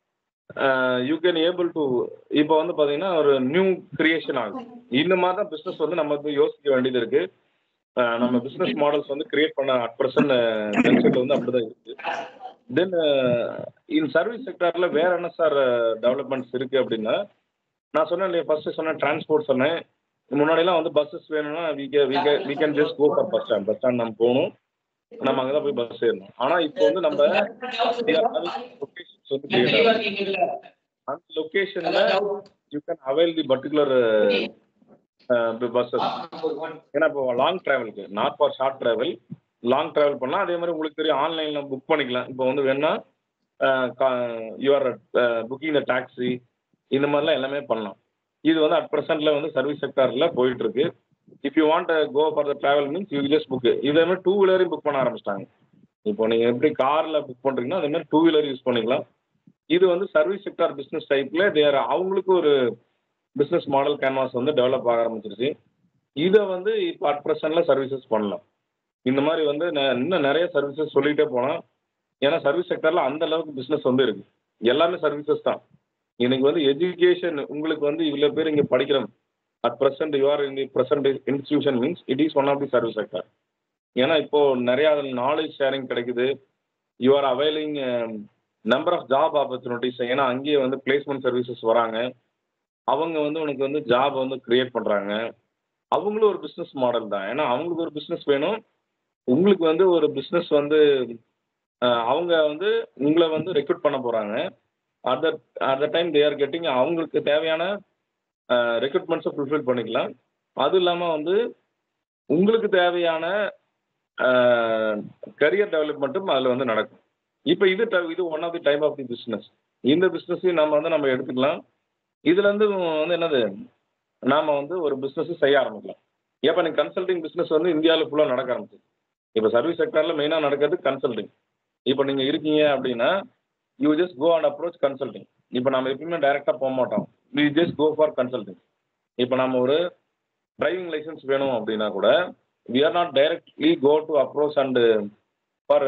யூ கேன் ஏபிள் டு இப்போ வந்து பார்த்தீங்கன்னா ஒரு நியூ கிரியேஷன் ஆகுது இந்த மாதிரி தான் பிஸ்னஸ் வந்து நம்ம வந்து யோசிக்க வேண்டியது இருக்கு அஹ் நம்ம பிஸ்னஸ் மாடல்ஸ் வந்து கிரியேட் பண்ண அட் பர்சன்ட் வெப்சைட்ல வந்து அப்படிதான் இருக்கு தென் இன் சர்வீஸ் செக்டார்ல வேற என்ன சார் டெவலப்மெண்ட்ஸ் இருக்கு அப்படின்னா நான் சொன்னேன் இல்லையா ஃபர்ஸ்ட் சொன்னேன் டிரான்ஸ்போர்ட் சொன்னேன் முன்னாடிலாம் வந்து பஸ்ஸஸ் வேணும்னா வி கே வி கே we can just go for bus stand bus stand நம்ம போகணும் நம்ம அங்கே தான் போய் பஸ் ஏறணும் ஆனால் இப்போ வந்து நம்ம லொக்கேஷன்ஸ் வந்து கிரியேட் ஆகும் அந்த லொக்கேஷனில் you can avail the particular buses ஏன்னா இப்போ லாங் ட்ராவலுக்கு not for short travel long travel பண்ணலாம் அதே மாதிரி உங்களுக்கு தெரியும் ஆன்லைனில் புக் பண்ணிக்கலாம் இப்போ வந்து வேணா யூஆர் புக்கிங் த டாக்ஸி இந்த மாதிரிலாம் எல்லாமே பண்ணலாம் இது வந்து அட் ப்ரெசென்ட்ல வந்து சர்வீஸ் செக்டாரில் போயிட்டு இருக்கு if you want go for the travel means you just book இதே மாதிரி டூ வீலரையும் புக் பண்ண ஆரம்பிச்சிட்டாங்க இப்போ நீங்கள் எப்படி காரில் புக் பண்ணுறீங்கன்னா அதே மாதிரி டூ வீலர் யூஸ் பண்ணிக்கலாம் இது வந்து சர்வீஸ் செக்டார் பிஸ்னஸ் டைப்பில் தேர் அவங்களுக்கு ஒரு பிஸ்னஸ் மாடல் கேன்வாஸ் வந்து டெவலப் ஆக ஆரம்பிச்சிருச்சு இதை வந்து இப்போ அட் ப்ரெசென்ட்ல சர்வீசஸ் பண்ணலாம் இந்த மாதிரி வந்து ந- இன்னும் நிறைய சர்வீசஸ் சொல்லிகிட்டே போகலாம் ஏன்னா சர்வீஸ் செக்டரில் அந்த அளவுக்கு பிஸ்னஸ் வந்து இருக்கு எல்லாமே சர்வீசஸ் தான் இன்னைக்கு வந்து எஜுகேஷன் உங்களுக்கு வந்து இவ்வளோ பேர் இங்கே படிக்கிறோம் at present you're in the present institution means it is one of the service sector ஏன்னா இப்போ நிறைய அதில் நாலேஜ் ஷேரிங் கிடைக்குது you are availing number of job opportunities ஏன்னா அங்கேயே வந்து பிளேஸ்மெண்ட் சர்வீசஸ் வராங்க அவங்க வந்து உனக்கு வந்து ஜாப் வந்து கிரியேட் பண்ணுறாங்க அவங்களும் ஒரு பிஸ்னஸ் மாடல் தான் ஏன்னா அவங்களுக்கு ஒரு பிஸ்னஸ் வேணும் உங்களுக்கு வந்து ஒரு பிஸ்னஸ் வந்து அஹ், அவங்க வந்து உங்களை வந்து ரெக்ரூட் பண்ண போகிறாங்க at the at the time they are getting அவங்களுக்கு தேவையான ரெக்ரூட்மெண்ட்ஸை ஃபுல்ஃபில் பண்ணிக்கலாம் அதுவும் இல்லாமல் வந்து உங்களுக்கு தேவையான கரியர் டெவலப்மெண்ட்டும் அதில் வந்து நடக்கும் இப்போ இது ட- இது one of the type of the business இந்த பிஸ்னஸையும் நம்ம வந்து நம்ம எடுத்துக்கலாம் இதுலேருந்து வந்து என்னது நாம் வந்து ஒரு பிஸ்னஸ் செய்ய ஆரம்பிக்கலாம் ஏப்பா நீ கன்சல்டிங் பிஸ்னஸ் வந்து இந்தியாவில் ஃபுல்லாக நடக்க ஆரம்பிச்சு இப்போ சர்வீஸ் செக்டரில் மெயினாக நடக்கிறது கன்சல்டிங் இப்போ நீங்கள் இருக்கீங்க அப்படின்னா you just go and approach consulting இப்போ நம்ம எப்பயுமே டைரெக்டாக போக மாட்டோம் we just go for consulting இப்போ நம்ம ஒரு டிரைவிங் லைசன்ஸ் வேணும் அப்படின்னா கூட we are not directly go to approach and for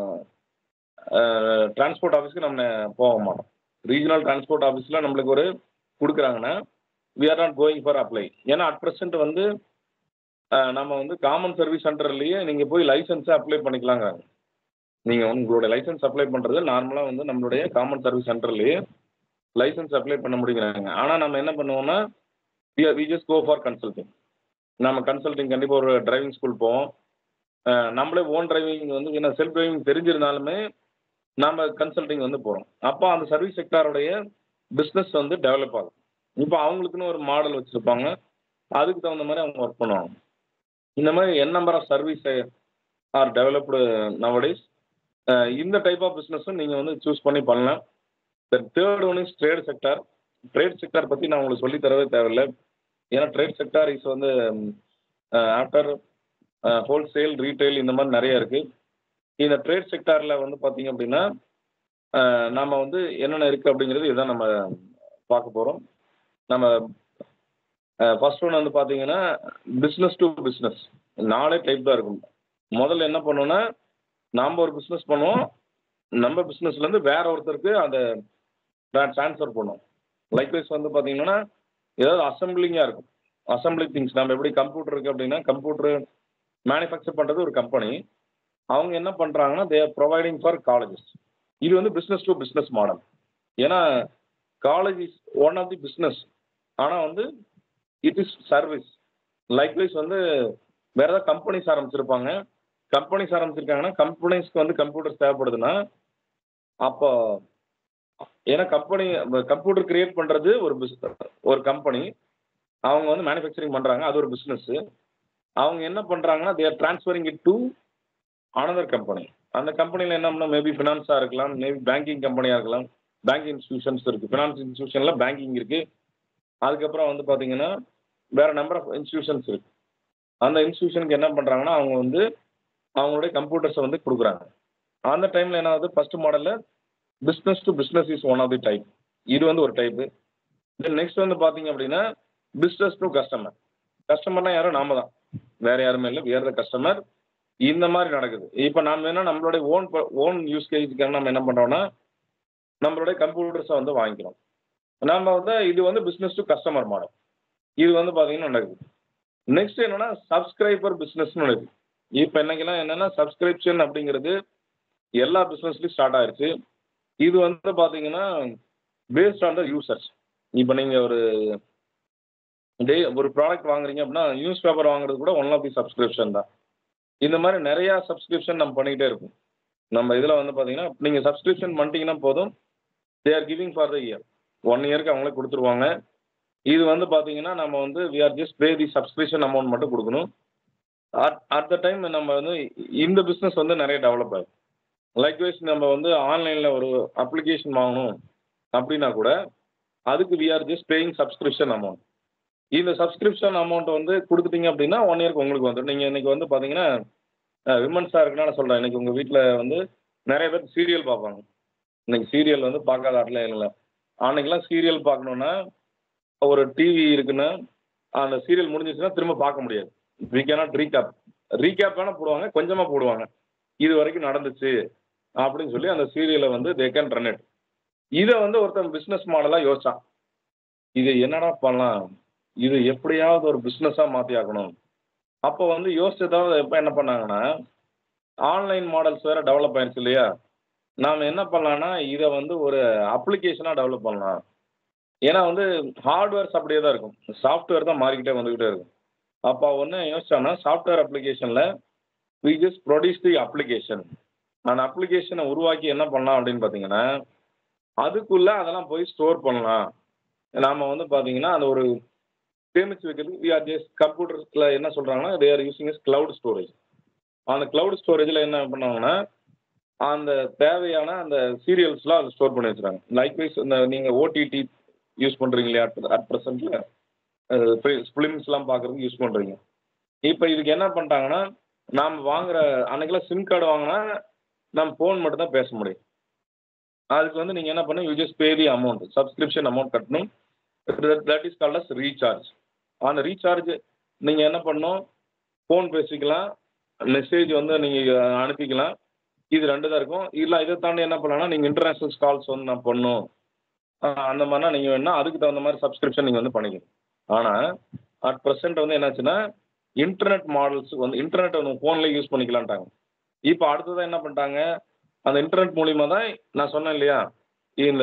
transport ஆஃபீஸ்க்கு நம்ம போக மாட்டோம் ரீஜனல் டிரான்ஸ்போர்ட் ஆஃபீஸில் நம்மளுக்கு ஒரு கொடுக்குறாங்கன்னா we are not going for apply ஏன்னா அட் ப்ரெசென்ட் வந்து அஹ், நம்ம வந்து காமன் சர்வீஸ் சென்டர்லேயே நீங்கள் போய் லைசன்ஸை அப்ளை பண்ணிக்கலாங்கிறாங்க நீங்கள் உங்களோட லைசன்ஸ் அப்ளை பண்ணுறது நார்மலாக வந்து நம்மளுடைய காமன் சர்வீஸ் சென்டர்லேயே லைசன்ஸ் அப்ளை பண்ண முடியுங்கிறாங்க ஆனால் நம்ம என்ன பண்ணுவோம்னா we just go for consulting நம்ம கன்சல்டிங் கண்டிப்பாக ஒரு டிரைவிங் ஸ்கூல் போவோம் அஹ் நம்மளே ஓன் டிரைவிங் வந்து ஏன்னா செல்ஃப் டிரைவிங் தெரிஞ்சிருந்தாலுமே நம்ம கன்சல்டிங் வந்து போகிறோம் அப்போ அந்த சர்வீஸ் செக்டாருடைய பிஸ்னஸ் வந்து டெவலப் ஆகும் இப்போ அவங்களுக்குன்னு ஒரு மாடல் வச்சுருப்பாங்க அதுக்கு தகுந்த மாதிரி அவங்க ஒர்க் பண்ணுவாங்க இந்த மாதிரி என் number of service are developed nowadays இந்த டைப் ஆஃப் பிஸ்னஸும் நீங்கள் வந்து சூஸ் பண்ணி பண்ணலாம் the third one is trade sector trade sector பற்றி நான் உங்களுக்கு சொல்லித் தரவே தேவையில்லை ஏன்னா ட்ரேட் செக்டார் இஸ் வந்து ஆஃப்டர் ஹோல்சேல் ரீட்டைல் இந்த மாதிரி நிறைய இருக்குது இந்த ட்ரேட் செக்டாரில் வந்து பார்த்தீங்க அப்படின்னா அஹ், நம்ம வந்து என்னென்ன இருக்குது அப்படிங்கிறது இதான் நம்ம பார்க்க போகிறோம் நம்ம ஃபர்ஸ்ட் ஒன் வந்து பார்த்தீங்கன்னா பிஸ்னஸ் டு பிஸ்னஸ் நாலே டைப் தான் இருக்கும் முதல்ல என்ன பண்ணுவோம்னா நாம் ஒரு பிஸ்னஸ் பண்ணுவோம் நம்ம பிஸ்னஸ்லேருந்து வேற ஒருத்தருக்கு அந்த ட்ரான்ஸ்ஃபர் பண்ணுவோம் லைக்வைஸ் வந்து பார்த்தீங்கன்னா ஏதாவது அசம்பிளிங்காக இருக்கும் அசம்பிளி திங்ஸ் நம்ம எப்படி கம்ப்யூட்டர் இருக்குது அப்படின்னா கம்ப்யூட்டர் மேனுஃபேக்சர் பண்ணுறது ஒரு கம்பெனி அவங்க என்ன பண்ணுறாங்கன்னா they are providing for colleges இது வந்து பிஸ்னஸ் டு பிஸ்னஸ் மாடல் ஏன்னா college is one of the business ஆனால் வந்து இட் இஸ் சர்வீஸ் லைக்வைஸ் வந்து வேற ஏதாவது கம்பெனிஸ் ஆரம்பிச்சிருப்பாங்க கம்பெனிஸ் ஆரம்பிச்சிருக்காங்கன்னா கம்பெனிஸ்க்கு வந்து கம்ப்யூட்டர்ஸ் தேவைப்படுதுன்னா அப்போ ஏன்னா கம்பெனி கம்ப்யூட்டர் கிரியேட் பண்ணுறது ஒரு பிஸ் ஒரு கம்பெனி அவங்க வந்து மேனுஃபேக்சரிங் பண்ணுறாங்க அது ஒரு பிஸ்னஸ் அவங்க என்ன பண்ணுறாங்கன்னா they're transferring it to another company அந்த கம்பெனியில் என்ன பண்ணால் மேபி ஃபினான்ஸாக இருக்கலாம் மேபி பேங்கிங் கம்பெனியாக இருக்கலாம் பேங்கிங் இன்ஸ்டியூஷன்ஸ் இருக்குது ஃபினான்ஸ் இன்ஸ்டியூஷனில் பேங்கிங் இருக்குது அதுக்கப்புறம் வந்து பார்த்தீங்கன்னா வேறு நம்பர் ஆஃப் இன்ஸ்டியூஷன்ஸ் இருக்குது அந்த இன்ஸ்டியூஷனுக்கு என்ன பண்ணுறாங்கன்னா அவங்க வந்து அவங்களுடைய கம்ப்யூட்டர்ஸை வந்து கொடுக்குறாங்க அந்த டைமில் என்ன ஆகுது ஃபர்ஸ்ட் மாடலில் business to business is one of the type இது வந்து ஒரு டைப்பு தென் நெக்ஸ்ட் வந்து பார்த்தீங்க அப்படின்னா பிஸ்னஸ் டு கஸ்டமர் கஸ்டமர்னா யாரும் நாம தான் வேற யாருமே இல்லை வேறு த கஸ்டமர் இந்த மாதிரி நடக்குது இப்போ நாம் வேணா நம்மளுடைய ஓன் ஓன் யூஸ் கேஜுக்காக நம்ம என்ன பண்ணுறோம்னா நம்மளுடைய கம்ப்யூட்டர்ஸை வந்து வாங்கிக்கிறோம் நம்ம வந்து இது வந்து பிஸ்னஸ் டு கஸ்டமர் மாடல் இது வந்து பார்த்தீங்கன்னா நடக்குது நெக்ஸ்ட் என்னன்னா சப்ஸ்கிரைபர் பிஸ்னஸ்னு இருக்குது இப்போ என்னைக்கெல்லாம் என்னன்னா சப்ஸ்கிரிப்ஷன் அப்படிங்கிறது எல்லா பிஸ்னஸ்லையும் ஸ்டார்ட் ஆயிருச்சு இது வந்து பார்த்தீங்கன்னா பேஸ்ட் ஆன் த யூசர்ஸ் இப்போ நீங்கள் ஒரு டே ஒரு ப்ராடக்ட் வாங்குறீங்க அப்படின்னா நியூஸ் பேப்பர் வாங்குறது கூட ஒன் ஆஃப் தி சப்ஸ்கிரிப்ஷன் தான் இந்த மாதிரி நிறையா சப்ஸ்கிரிப்ஷன் நம்ம பண்ணிக்கிட்டே இருக்கும் நம்ம இதில் வந்து பார்த்தீங்கன்னா நீங்கள் சப்ஸ்கிரிப்ஷன் பண்ணிட்டீங்கன்னா போதும் they are giving for the year one இயருக்கு அவங்களே கொடுத்துருவாங்க இது வந்து பார்த்தீங்கன்னா நம்ம வந்து we are just pay the subscription amount மட்டும் கொடுக்கணும் அட் அட் த டைம் நம்ம வந்து இந்த பிஸ்னஸ் வந்து நிறைய டெவலப் ஆகும் லைக்வைஸ் நம்ம வந்து ஆன்லைனில் ஒரு அப்ளிகேஷன் வாங்கணும் அப்படின்னா கூட அதுக்கு we are just paying subscription amount இந்த சப்ஸ்கிரிப்ஷன் அமௌண்ட் வந்து கொடுத்துட்டீங்க அப்படின்னா ஒன் இயர்க்கு உங்களுக்கு வந்துடும் நீங்கள் இன்னைக்கு வந்து பார்த்தீங்கன்னா விமன்ஸாக இருக்குன்னா நான் சொல்கிறேன் இன்னைக்கு உங்கள் வீட்டில் வந்து நிறைய பேர் சீரியல் பார்ப்பாங்க இன்னைக்கு சீரியல் வந்து பார்க்காத ஆட்டில் இல்லை அன்னைக்கெல்லாம் சீரியல் பார்க்கணுன்னா ஒரு டிவி இருக்குன்னா அந்த சீரியல் முடிஞ்சிச்சுன்னா திரும்ப பார்க்க முடியாது வி கேனாட் ரீகேப் ரீகேப் வேணால் போடுவாங்க கொஞ்சமாக போடுவாங்க இது வரைக்கும் நடந்துச்சு அப்படின்னு சொல்லி அந்த சீரியலை வந்து தே கேன் ரன் இட் இதை வந்து ஒருத்தன் பிஸ்னஸ் மாடலாக யோசிச்சான் இது என்னடா பண்ணலாம் இது எப்படியாவது ஒரு பிஸ்னஸாக மாற்றி ஆக்கணும் அப்போ வந்து யோசிச்சதாவது எப்போ என்ன பண்ணாங்கன்னா ஆன்லைன் மாடல்ஸ் வேறு டெவலப் ஆயிடுச்சு இல்லையா நாம் என்ன பண்ணலான்னா இதை வந்து ஒரு அப்ளிகேஷனாக டெவலப் பண்ணலாம் ஏன்னா வந்து ஹார்ட்வேர்ஸ் அப்படியே தான் இருக்கும் சாஃப்ட்வேர் தான் மாறிக்கிட்டே வந்துக்கிட்டே இருக்கும் அப்போ ஒன்று யோசிச்சான்னா சாஃப்ட்வேர் அப்ளிகேஷனில் we just produce the application அந்த அப்ளிகேஷனை உருவாக்கி என்ன பண்ணலாம் அப்படின்னு பார்த்தீங்கன்னா அதுக்குள்ளே அதெல்லாம் போய் ஸ்டோர் பண்ணலாம் நாம் வந்து பார்த்தீங்கன்னா அந்த ஒரு சேமிச்சு வைக்கிறதுக்கு வி ஆர் ஜஸ்ட் கம்ப்யூட்டர்ஸில் என்ன சொல்கிறாங்கன்னா they are using is cloud storage அந்த க்ளவுட் ஸ்டோரேஜில் என்ன பண்ணாங்கன்னா அந்த தேவையான அந்த சீரியல்ஸ்லாம் அதில் ஸ்டோர் பண்ணி வச்சுருக்காங்க லைக்வைஸ் இந்த நீங்கள் ஓடிடி யூஸ் பண்ணுறீங்க இல்லையா அட் ப்ரெசென்ட்டில் ஃபிலிம்ஸ்லாம் பார்க்குறதுக்கு யூஸ் பண்ணுறீங்க இப்போ இதுக்கு என்ன பண்ணிட்டாங்கன்னா நாம் வாங்குற அன்னைக்கெல்லாம் சிம் கார்டு வாங்கினா நம்ம ஃபோன் மட்டும் தான் பேச முடியும் அதுக்கு வந்து நீங்கள் என்ன பண்ணணும் you just pay the amount subscription amount கட்டணும் that is called as recharge அந்த ரீசார்ஜ் நீங்கள் என்ன பண்ணணும் ஃபோன் பேசிக்கலாம் மெசேஜ் வந்து நீங்கள் அனுப்பிக்கலாம் இது ரெண்டு தான் இருக்கும் இல்லை இதை தாண்டி என்ன பண்ணலாம்னா நீங்கள் இன்டர்நேஷ்னல் கால்ஸ் வந்து நான் பண்ணணும் அந்த மாதிரினா நீங்கள் வேணா அதுக்கு தகுந்த மாதிரி சப்ஸ்கிரிப்ஷன் நீங்கள் வந்து பண்ணிக்கணும் ஆனால் அட் ப்ரெசென்ட் வந்து என்னாச்சுன்னா இன்டர்நெட் மாடல்ஸ் வந்து இன்டர்நெட் வந்து ஃபோன்லேயே யூஸ் பண்ணிக்கலான்ட்டாங்க இப்போ அடுத்ததான் என்ன பண்ணிட்டாங்க அந்த இன்டர்நெட் மூலிமா தான் நான் சொன்னேன் இல்லையா இந்த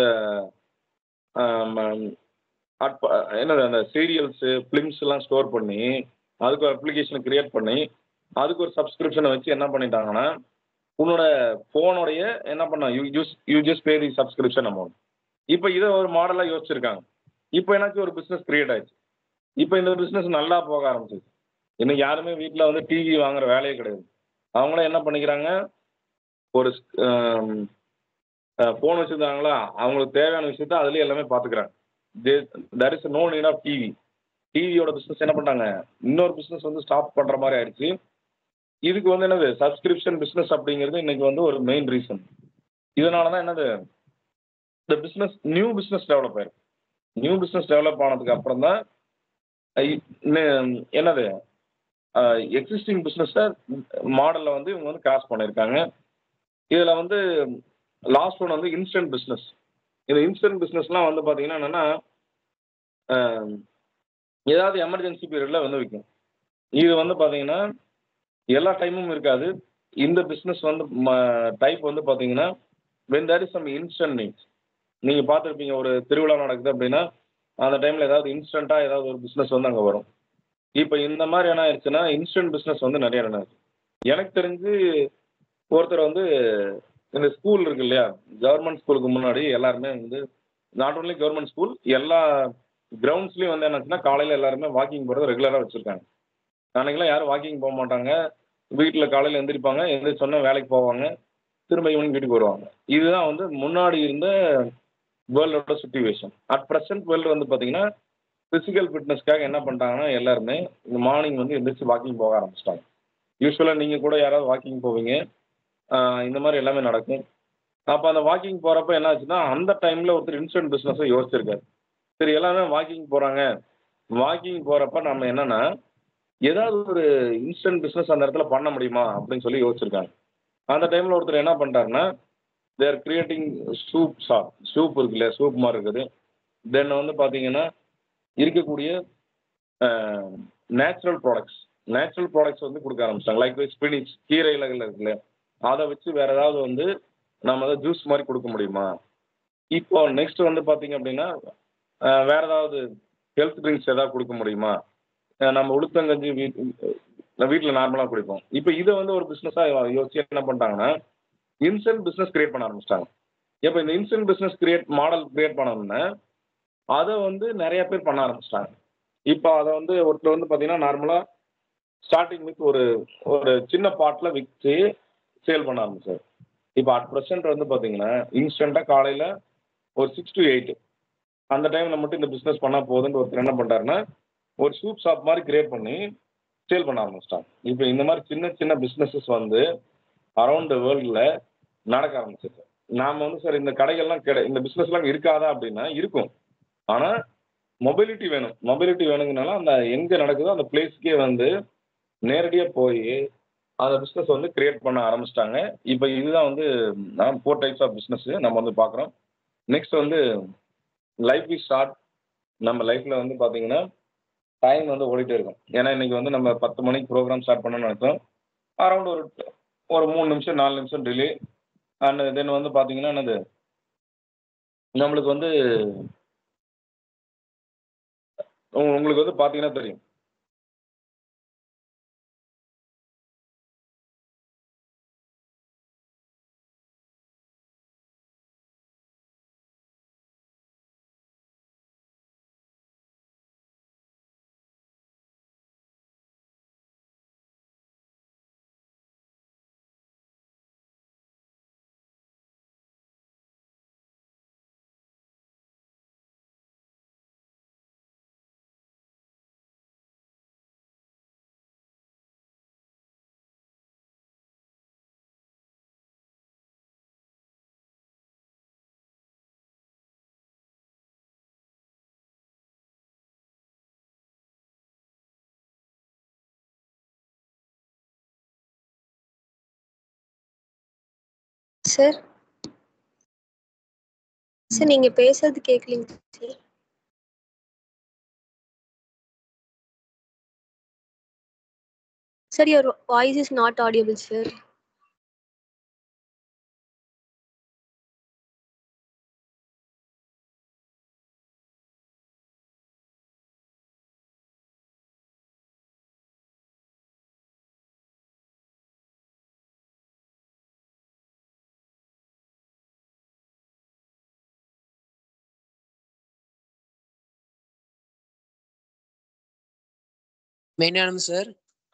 என்னது அந்த சீரியல்ஸு ஃபிலிம்ஸ்லாம் ஸ்டோர் பண்ணி அதுக்கு ஒரு அப்ளிகேஷனை க்ரியேட் பண்ணி அதுக்கு ஒரு சப்ஸ்கிரிப்ஷனை வச்சு என்ன பண்ணிட்டாங்கன்னா உன்னோட ஃபோனுடைய என்ன பண்ண you use you just pay the subscription amount இப்போ இதை ஒரு மாடலாக யோசிச்சிருக்காங்க இப்போ எனக்கு ஒரு பிஸ்னஸ் க்ரியேட் ஆயிடுச்சு இப்போ இந்த பிஸ்னஸ் நல்லா போக ஆரம்பிச்சிச்சு இன்னும் யாருமே வீட்டில் வந்து டிவி வாங்குற வேலையே கிடையாது அவங்களே என்ன பண்ணிக்கிறாங்க ஒரு ஃபோன் வச்சுருந்தாங்களா அவங்களுக்கு தேவையான விஷயத்த அதுலேயே எல்லாமே பார்த்துக்கிறாங்க they there is no need of TV டிவியோட பிஸ்னஸ் என்ன பண்ணுறாங்க இன்னொரு பிஸ்னஸ் வந்து ஸ்டாப் பண்ணுற மாதிரி ஆயிடுச்சு இதுக்கு வந்து என்னது சப்ஸ்கிரிப்ஷன் பிஸ்னஸ் அப்படிங்கிறது இன்னைக்கு வந்து ஒரு மெயின் ரீசன் இதனால தான் என்னது இந்த பிஸ்னஸ் நியூ பிஸ்னஸ் டெவலப் ஆயிருக்கு நியூ பிஸ்னஸ் டெவலப் ஆனதுக்கு அப்புறம் தான் என்னது எக்ஸிஸ்டிங் பிஸ்னஸை மாடலில் வந்து இவங்க வந்து கிராஸ் பண்ணியிருக்காங்க இதில் வந்து லாஸ்ட் ஒன் வந்து இன்ஸ்டன்ட் பிஸ்னஸ் இந்த இன்ஸ்டன்ட் பிஸ்னஸ்லாம் வந்து பார்த்தீங்கன்னா என்னென்னா ஏதாவது எமர்ஜென்சி பீரியடில் வந்து விற்கும் இது வந்து பார்த்தீங்கன்னா எல்லா டைமும் இருக்காது இந்த பிஸ்னஸ் வந்து டைப் வந்து பார்த்தீங்கன்னா when there is some instant needs நீங்கள் பார்த்துருப்பீங்க ஒரு திருவிழா நடக்குது அப்படின்னா அந்த டைமில் ஏதாவது இன்ஸ்டண்ட்டாக ஏதாவது ஒரு பிஸ்னஸ் வந்து அங்கே வரும் இப்போ இந்த மாதிரி என்ன ஆயிடுச்சுன்னா இன்ஸ்டன்ட் பிஸ்னஸ் வந்து நிறைய ரன் ஆகுது எனக்கு தெரிஞ்சு ஒருத்தர் வந்து இந்த ஸ்கூல் இருக்கு இல்லையா கவர்மெண்ட் ஸ்கூலுக்கு முன்னாடி எல்லாருமே வந்து நாட் ஓன்லி கவர்மெண்ட் ஸ்கூல் எல்லா கிரவுண்ட்ஸ்லேயும் வந்து என்னாச்சுன்னா காலையில் எல்லாருமே வாக்கிங் போகிறது ரெகுலராக வச்சுருக்காங்க அன்றைக்கெல்லாம் யாரும் வாக்கிங் போக மாட்டாங்க வீட்டில் காலையில் எந்திரிப்பாங்க எந்திரிச்சோன்னே வேலைக்கு போவாங்க திரும்ப ஈவினிங் வீட்டுக்கு வருவாங்க இதுதான் வந்து முன்னாடி இருந்த வேர்ல்டோட சுச்சுவேஷன் அட் ப்ரெசென்ட் வேர்ல்டு வந்து பார்த்தீங்கன்னா ஃபிசிக்கல் ஃபிட்னஸ்க்காக என்ன பண்ணிட்டாங்கன்னா எல்லாருமே இந்த மார்னிங் வந்து எந்திரிச்சு வாக்கிங் போக ஆரம்பிச்சிட்டாங்க யூஸ்வலாக நீங்கள் கூட யாராவது வாக்கிங் போவீங்க ஆஹ் இந்த மாதிரி எல்லாமே நடக்கும் அப்போ அந்த வாக்கிங் போகிறப்ப என்ன ஆச்சுன்னா அந்த டைமில் ஒருத்தர் இன்சூரன்ஸ் பிஸ்னஸை யோசிச்சிருக்காரு சரி எல்லாமே வாக்கிங் போகிறாங்க வாக்கிங் போகிறப்ப நம்ம என்னன்னா ஏதாவது ஒரு இன்ஸ்டன்ட் பிஸ்னஸ் அந்த இடத்துல பண்ண முடியுமா அப்படின்னு சொல்லி யோசிச்சிருக்காங்க அந்த டைமில் ஒருத்தர் என்ன பண்ணிட்டாருன்னா they're creating soup shop soup இருக்கு இல்லையா சூப் மாதிரி இருக்குது தென் வந்து பார்த்தீங்கன்னா இருக்கக்கூடிய நேச்சுரல் ப்ராடக்ட்ஸ் நேச்சுரல் ப்ராடக்ட்ஸ் வந்து கொடுக்க ஆரம்பிச்சிட்டாங்க லைக் ஸ்பினிச் கீரை இலைகள் இருக்குல்ல அதை வச்சு வேற ஏதாவது வந்து நம்ம அதை ஜூஸ் மாதிரி கொடுக்க முடியுமா இப்போ நெக்ஸ்ட் வந்து பார்த்தீங்க அப்படின்னா அஹ், வேற ஏதாவது ஹெல்த் ட்ரிங்க்ஸ் ஏதாவது கொடுக்க முடியுமா அஹ், நம்ம உளுத்தங்கஞ்சி வீட் வீட்டில் நார்மலாக குடிப்போம் இப்போ இதை வந்து ஒரு பிஸ்னஸாக யோசிச்சு என்ன பண்ணிட்டாங்கன்னா இன்சென்ட் பிஸ்னஸ் கிரியேட் பண்ண ஆரம்பிச்சிட்டாங்க இப்போ இந்த instant business create model create பண்ணோம்னா அதை வந்து நிறைய பேர் பண்ண ஆரம்பிச்சிட்டாங்க இப்போ அதை வந்து ஒருத்தர் வந்து பார்த்தீங்கன்னா நார்மலாக ஸ்டார்டிங் வித் ஒரு ஒரு சின்ன பாட்டில் விற்று சேல் பண்ண ஆரம்பிச்சார் இப்போ அட் ப்ரெசென்ட் வந்து பார்த்தீங்கன்னா இன்ஸ்டண்ட்டாக காலையில் ஒரு சிக்ஸ் டு எயிட் அந்த டைமில் மட்டும் இந்த பிஸ்னஸ் பண்ணால் போதுன்னு ஒருத்தர் என்ன பண்ணுறாருன்னா ஒரு சூப் ஷாப் மாதிரி கிரியேட் பண்ணி சேல் பண்ண ஆரம்பிச்சிட்டாங்க இப்போ இந்த மாதிரி சின்ன சின்ன பிஸ்னஸஸ் வந்து அரௌண்ட் த வேர்ல்டில் நடக்க ஆரம்பிச்சிருக்கு நாம் வந்து சார் இந்த கடைகள்லாம் கிடை இந்த பிஸ்னஸ்லாம் இருக்காதா அப்படின்னா இருக்கும் ஆனால் மொபிலிட்டி வேணும் மொபிலிட்டி வேணுங்கனால அந்த எங்கே நடக்குதோ அந்த பிளேஸ்க்கே வந்து நேரடியாக போய் அந்த பிஸ்னஸ் வந்து கிரியேட் பண்ண ஆரம்பிச்சிட்டாங்க இப்போ இதுதான் வந்து ஃபோர் டைப்ஸ் ஆஃப் பிஸ்னஸ் நம்ம வந்து பார்க்குறோம் நெக்ஸ்ட் வந்து லைஃப் இஸ் ஷார்ட் நம்ம லைஃப்பில் வந்து பார்த்தீங்கன்னா டைம் வந்து ஓடிட்டே இருக்கும் ஏன்னா இன்னைக்கு வந்து நம்ம பத்து மணிக்கு ப்ரோக்ராம் ஸ்டார்ட் பண்ணணும்னு நினைச்சோம் அரௌண்ட் ஒரு ஒரு மூணு நிமிஷம் நாலு நிமிஷம் டிலே அண்ட் தென் வந்து பார்த்தீங்கன்னா என்னது நம்மளுக்கு வந்து உங்க- உங்களுக்கு வந்து பார்த்தீங்கன்னா தெரியும் சார் சார் நீங்க பேசுறது கேட்கலீங்க sir sir your voice is not audible sir மெயினானம் சார்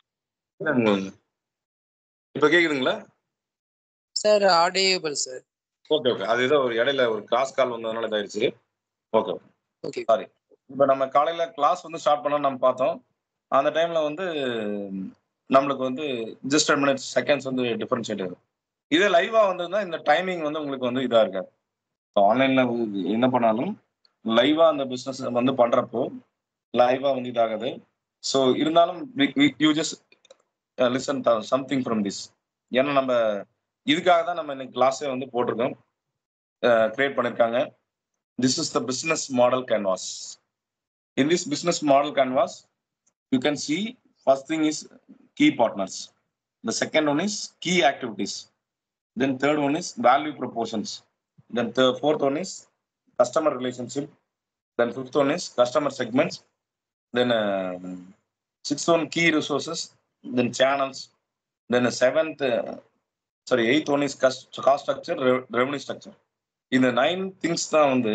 இப்போ கேட்குதுங்களா sir audible sir okay okay அது ஏதோ ஒரு இடையில ஒரு கிளாஸ் கால் வந்ததுனால இதாயிருச்சு ஓகே ஓகே சாரி இப்போ நம்ம காலையில கிளாஸ் வந்து ஸ்டார்ட் பண்ண நம்ம பார்த்தோம் அந்த டைம்ல வந்து நம்மளுக்கு வந்து ஜஸ்ட் மினிட்ஸ் செகண்ட்ஸ் வந்து டிஃபரன்ஷியேட் ஆகும் இதே லைவா வந்ததுன்னா இந்த டைமிங் வந்து உங்களுக்கு வந்து இதா இருக்காது ஆன்லைன்ல என்ன பண்ணாலும் லைவா அந்த பிசினஸ் வந்து பண்றப்போ லைவா வந்து இதாகுது ஸோ இருந்தாலும் you just listen something from this ஏன்னா நம்ம இதுக்காக தான் நம்ம இன்னைக்கு கிளாஸே வந்து போட்டிருக்கோம் கிரியேட் பண்ணியிருக்காங்க this is the business model canvas in this business model canvas you can see first thing is key partners the second one is key activities then third one is value proportions then the fourth one is customer relationship then fifth one is customer segments then uh, sixth one key resources then channels then the seventh uh, sorry eighth one is cost, cost structure re- revenue structure இந்த nine things தான் வந்து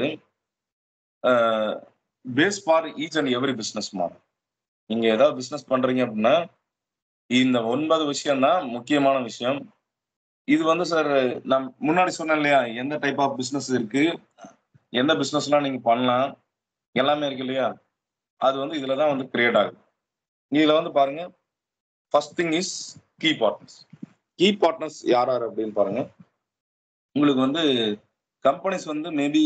base for each and every business model நீங்கள் ஏதாவது business பண்ணுறீங்க அப்படின்னா இந்த ஒன்பது விஷயம் தான் முக்கியமான விஷயம் இது வந்து சார் நான் முன்னாடி சொன்னேன் இல்லையா எந்த டைப் ஆஃப் பிஸ்னஸ் இருக்கு எந்த பிஸ்னஸ்லாம் நீங்க பண்ணலாம் எல்லாமே இருக்கு இல்லையா அது வந்து இதுல தான் வந்து கிரியேட் ஆகுது இதுல வந்து பாருங்க first thing is key partners key partners யார் யார் அப்படின்னு பாருங்க உங்களுக்கு வந்து கம்பெனிஸ் வந்து மேபி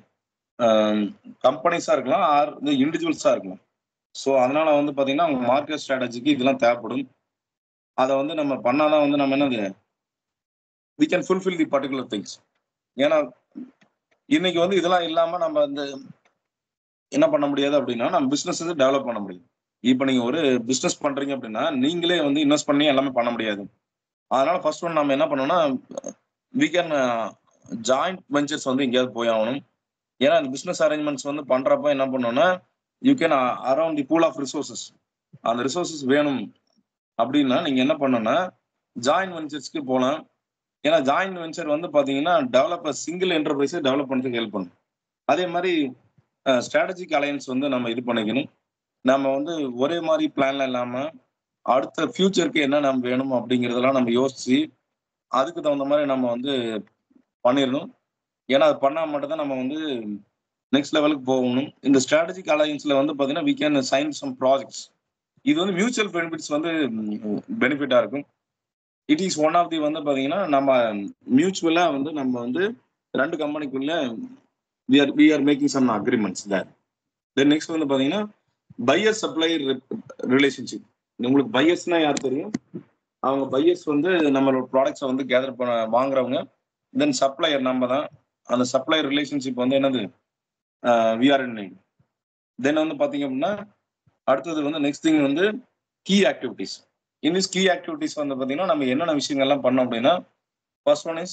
கம்பெனிஸா இருக்கலாம் ஆர் இந்த இண்டிவிஜுவல்ஸா இருக்கலாம் ஸோ அதனால வந்து பாத்தீங்கன்னா அவங்க மார்க்கெட் ஸ்ட்ராட்டஜிக்கு இதெல்லாம் தேவைப்படும் அதை வந்து நம்ம பண்ணாதான் வந்து நம்ம என்னது we can fulfil the particular things ஏன்னா இன்னைக்கு வந்து இதெல்லாம் இல்லாம நம்ம இந்த என்ன பண்ண முடியாது அப்படின்னா நம்ம பிசினஸ் வந்து டெவலப் பண்ண முடியும் இப்போ நீங்க ஒரு பிசினஸ் பண்றீங்க அப்படின்னா நீங்களே வந்து இன்வெஸ்ட் பண்ணி எல்லாமே பண்ண முடியாது அதனால ஃபர்ஸ்ட் ஒன் நம்ம என்ன பண்ணோம்னா வி கேன் ஜாயிண்ட் வெஞ்சர்ஸ் வந்து எங்கேயாவது போய் ஆகணும் ஏன்னா இந்த பிசினஸ் அரேஞ்ச்மெண்ட்ஸ் வந்து பண்றப்ப என்ன பண்ணோம்னா you can around the pool of resources அந்த ரிசோர்சஸ் வேணும் அப்படின்னா நீங்க என்ன பண்ணணும்னா ஜாயிண்ட் வெஞ்சர்ஸ்க்கு போகலாம் ஏன்னா ஜாயிண்ட் வெஞ்சர் வந்து பாத்தீங்கன்னா டெவலப்பர் சிங்கிள் என்டர்பிரைஸை டெவலப் பண்ணுறதுக்கு ஹெல்ப் பண்ணும் அதே மாதிரி ஸ்ட்ராட்டஜிக் அலையன்ஸ் வந்து நம்ம இது பண்ணிக்கணும் நம்ம வந்து ஒரே மாதிரி பிளான்ல இல்லாம அடுத்த ஃபியூச்சருக்கு என்ன நம்ம வேணும் அப்படிங்கிறதெல்லாம் நம்ம யோசிச்சு அதுக்கு தகுந்த மாதிரி நம்ம வந்து பண்ணிடணும் ஏன்னா அது பண்ணால் மட்டும்தான் நம்ம வந்து நெக்ஸ்ட் லெவலுக்கு போகணும் இந்த ஸ்ட்ராட்டஜிக் அலையன்ஸ்ல வந்து பார்த்தீங்கன்னா we can sign some projects இது வந்து மியூச்சுவல் பெனிஃபிட்ஸ் வந்து பெனிஃபிட்டாக இருக்கும் it is one of the வந்து பார்த்தீங்கன்னா நம்ம மியூச்சுவலாக வந்து நம்ம வந்து ரெண்டு கம்பெனிக்குள்ள we are we are making some agreements there then next வந்து பார்த்தீங்கன்னா பையர் சப்ளை ரிலேஷன்ஷிப் உங்களுக்கு பையர்ஸ்னா யார் தெரியும் அவங்க பையர்ஸ் வந்து நம்மளோட ப்ராடக்ட்ஸை வந்து கேதர் பண்ண வாங்குறவங்க தென் சப்ளையர் நம்ம தான் அந்த சப்ளையர் ரிலேஷன்ஷிப் வந்து என்னது விஆர் தென் வந்து பார்த்தீங்க அப்படின்னா அடுத்தது வந்து நெக்ஸ்ட் திங் வந்து key activities in this key activities வந்து பார்த்தீங்கன்னா நம்ம என்னென்ன விஷயங்கள்லாம் பண்ணோம் அப்படின்னா ஃபர்ஸ்ட் ஒன் இஸ்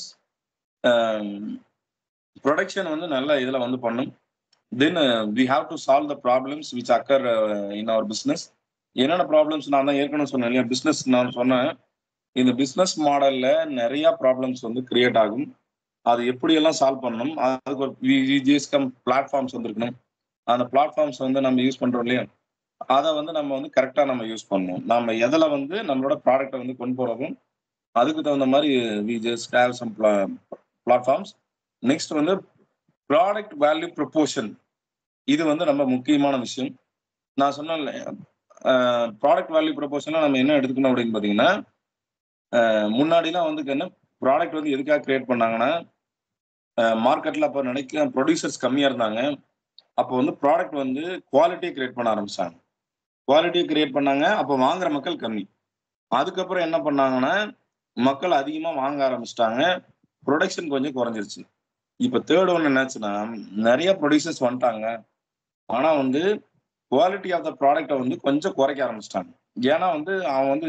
ப்ரொடக்ஷன் வந்து நல்ல இதில் வந்து பண்ணும் then we have to solve the problems which occur in our business என்னென்ன ப்ராப்ளம்ஸ் நான் தான் ஏற்கனவே சொன்னேன் இல்லையா பிஸ்னஸ் நான் சொன்னேன் இந்த பிஸ்னஸ் மாடல்ல நிறைய ப்ராப்ளம்ஸ் வந்து கிரியேட் ஆகும் அது எப்படியெல்லாம் சால்வ் பண்ணணும் அதுக்கு ஒரு விஜிஎஸ்கம் பிளாட்ஃபார்ம்ஸ் வந்துருக்கணும் அந்த பிளாட்ஃபார்ம்ஸ் வந்து நம்ம யூஸ் பண்றோம் இல்லையா அதை வந்து நம்ம வந்து கரெக்டாக நம்ம யூஸ் பண்ணணும் நம்ம எதில் வந்து நம்மளோட ப்ராடக்டை வந்து கொண்டு போகிறதும் அதுக்கு தகுந்த மாதிரி we just have some platforms next வந்து ப்ராடக்ட் வேல்யூ ப்ரொபோஷன் இது வந்து நம்ம முக்கியமான விஷயம் நான் சொன்னேன் ப்ராடக்ட் வேல்யூ ப்ரொபோஷனில் நம்ம என்ன எடுத்துக்கணும் அப்படின்னு பார்த்தீங்கன்னா முன்னாடிலாம் வந்து என்ன ப்ராடக்ட் வந்து எதுக்காக கிரியேட் பண்ணாங்கன்னா மார்க்கெட்டில் அப்போ நினைக்க ப்ரொடியூசர்ஸ் கம்மியாக இருந்தாங்க அப்போ வந்து ப்ராடக்ட் வந்து குவாலிட்டியை கிரியேட் பண்ண ஆரம்பிச்சாங்க குவாலிட்டியை கிரியேட் பண்ணாங்க அப்போ வாங்குற மக்கள் கம்மி அதுக்கப்புறம் என்ன பண்ணாங்கன்னா மக்கள் அதிகமாக வாங்க ஆரம்பிச்சிட்டாங்க ப்ரொடக்ஷன் கொஞ்சம் குறைஞ்சிருச்சு இப்போ தேர்ட் ஒன்று என்னாச்சுன்னா நிறைய ப்ரொடியூசர்ஸ் வந்துட்டாங்க ஆனால் வந்து குவாலிட்டி ஆஃப் த ப்ராடக்டை வந்து கொஞ்சம் குறைக்க ஆரம்பிச்சிட்டாங்க ஏன்னா வந்து அவன் வந்து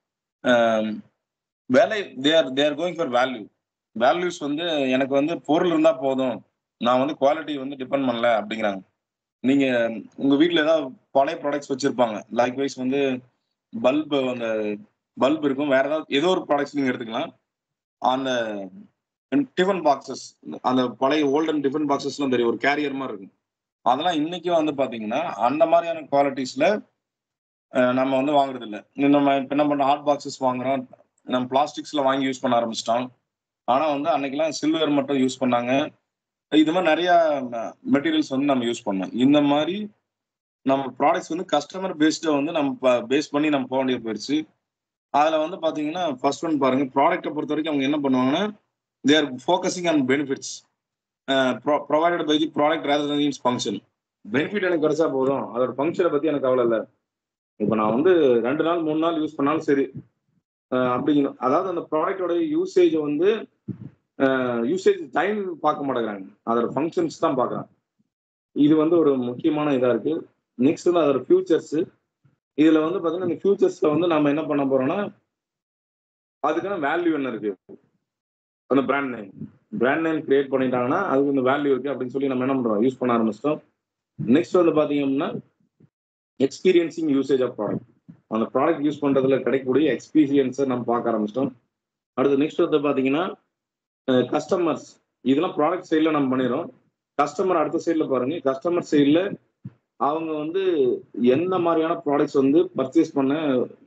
வேலை there there going for value values வந்து எனக்கு வந்து பொருள் இருந்தால் போதும் நான் வந்து குவாலிட்டி வந்து டிபெண்ட் பண்ணல அப்படிங்கிறாங்க நீங்க உங்க வீட்டில் ஏதாவது பழைய ப்ராடக்ட்ஸ் வச்சிருப்பாங்க லைக் வைஸ் வந்து பல்பு அந்த பல்ப் இருக்கும் வேற ஏதாவது ஏதோ ஒரு ப்ராடக்ட்ஸ் நீங்க எடுத்துக்கலாம் அந்த டிஃபன் பாக்ஸஸ் அந்த பழைய ஓல்டன் டிஃபன் பாக்ஸஸ்லாம் தெரியும் ஒரு கேரியர் மாதிரி இருக்கும் அதெல்லாம் இன்னைக்கும் வந்து பாத்தீங்கன்னா அந்த மாதிரியான குவாலிட்டிஸ்ல நம்ம வந்து வாங்குறது இல்லை நம்ம இப்போ என்ன பண்ணுறோம் ஹாட் பாக்ஸஸ் வாங்குறோம் நம்ம பிளாஸ்டிக்ஸ்ல வாங்கி யூஸ் பண்ண ஆரம்பிச்சிட்டோம் ஆனா வந்து அன்னைக்கெல்லாம் சில்வர் மட்டும் யூஸ் பண்ணாங்க இது மாதிரி நிறைய மெட்டீரியல்ஸ் வந்து நம்ம யூஸ் பண்ணோம் இந்த மாதிரி நம்ம ப்ராடக்ட்ஸ் வந்து கஸ்டமர் பேஸ்டை வந்து நம்ம பேஸ் பண்ணி நம்ம போக வேண்டியது போயிடுச்சு அதில் வந்து பார்த்தீங்கன்னா ஃபர்ஸ்ட் ஒன் பாருங்க ப்ராடக்ட்டை பொறுத்த வரைக்கும் அவங்க என்ன பண்ணுவாங்கன்னா there focusing on benefits provided by the product rather than இன்ஸ் ஃபங்க்ஷன் பெனிஃபிட் எனக்கு கிடைச்சா போதும் அதோட ஃபங்க்ஷனை பற்றி எனக்கு கவலை இல்லை இப்போ நான் வந்து ரெண்டு நாள் மூணு நாள் யூஸ் பண்ணாலும் சரி அப்படிங்கணும் அதாவது அந்த ப்ராடக்டோட யூசேஜை வந்து யூசேஜ் டைம் பார்க்க மாட்டேங்கிறாங்க அதோட ஃபங்க்ஷன்ஸ் தான் பார்க்குறாங்க இது வந்து ஒரு முக்கியமான இதாக இருக்கு நெக்ஸ்ட் வந்து அதோட ஃபியூச்சர்ஸ் இதுல வந்து பார்த்தீங்கன்னா இந்த ஃபியூச்சர்ஸ்ல வந்து நம்ம என்ன பண்ண போறோம்னா அதுக்கான வேல்யூ என்ன இருக்கு அந்த brand name brand name create பண்ணிட்டாங்கன்னா அதுக்கு இந்த வேல்யூ இருக்கு அப்படின்னு சொல்லி நம்ம என்ன பண்றோம் யூஸ் பண்ண ஆரம்பிச்சிட்டோம் நெக்ஸ்ட் வந்து பாத்தீங்கன்னா எக்ஸ்பீரியன்சிங் யூசேஜ் ஆஃப் ப்ராடக்ட் அந்த ப்ராடக்ட் யூஸ் பண்றதுல கிடைக்கக்கூடிய எக்ஸ்பீரியன்ஸை நம்ம பார்க்க ஆரம்பிச்சிட்டோம் அடுத்து நெக்ஸ்ட் வந்து பாத்தீங்கன்னா கஸ்டமர்ஸ் இதெல்லாம் ப்ராடக்ட் சைடில் நம்ம பண்ணிடுறோம் கஸ்டமர் அடுத்த சைடில் பாருங்க கஸ்டமர் சைடில் அவங்க வந்து எந்த மாதிரியான ப்ராடக்ட்ஸ் வந்து பர்ச்சேஸ் பண்ண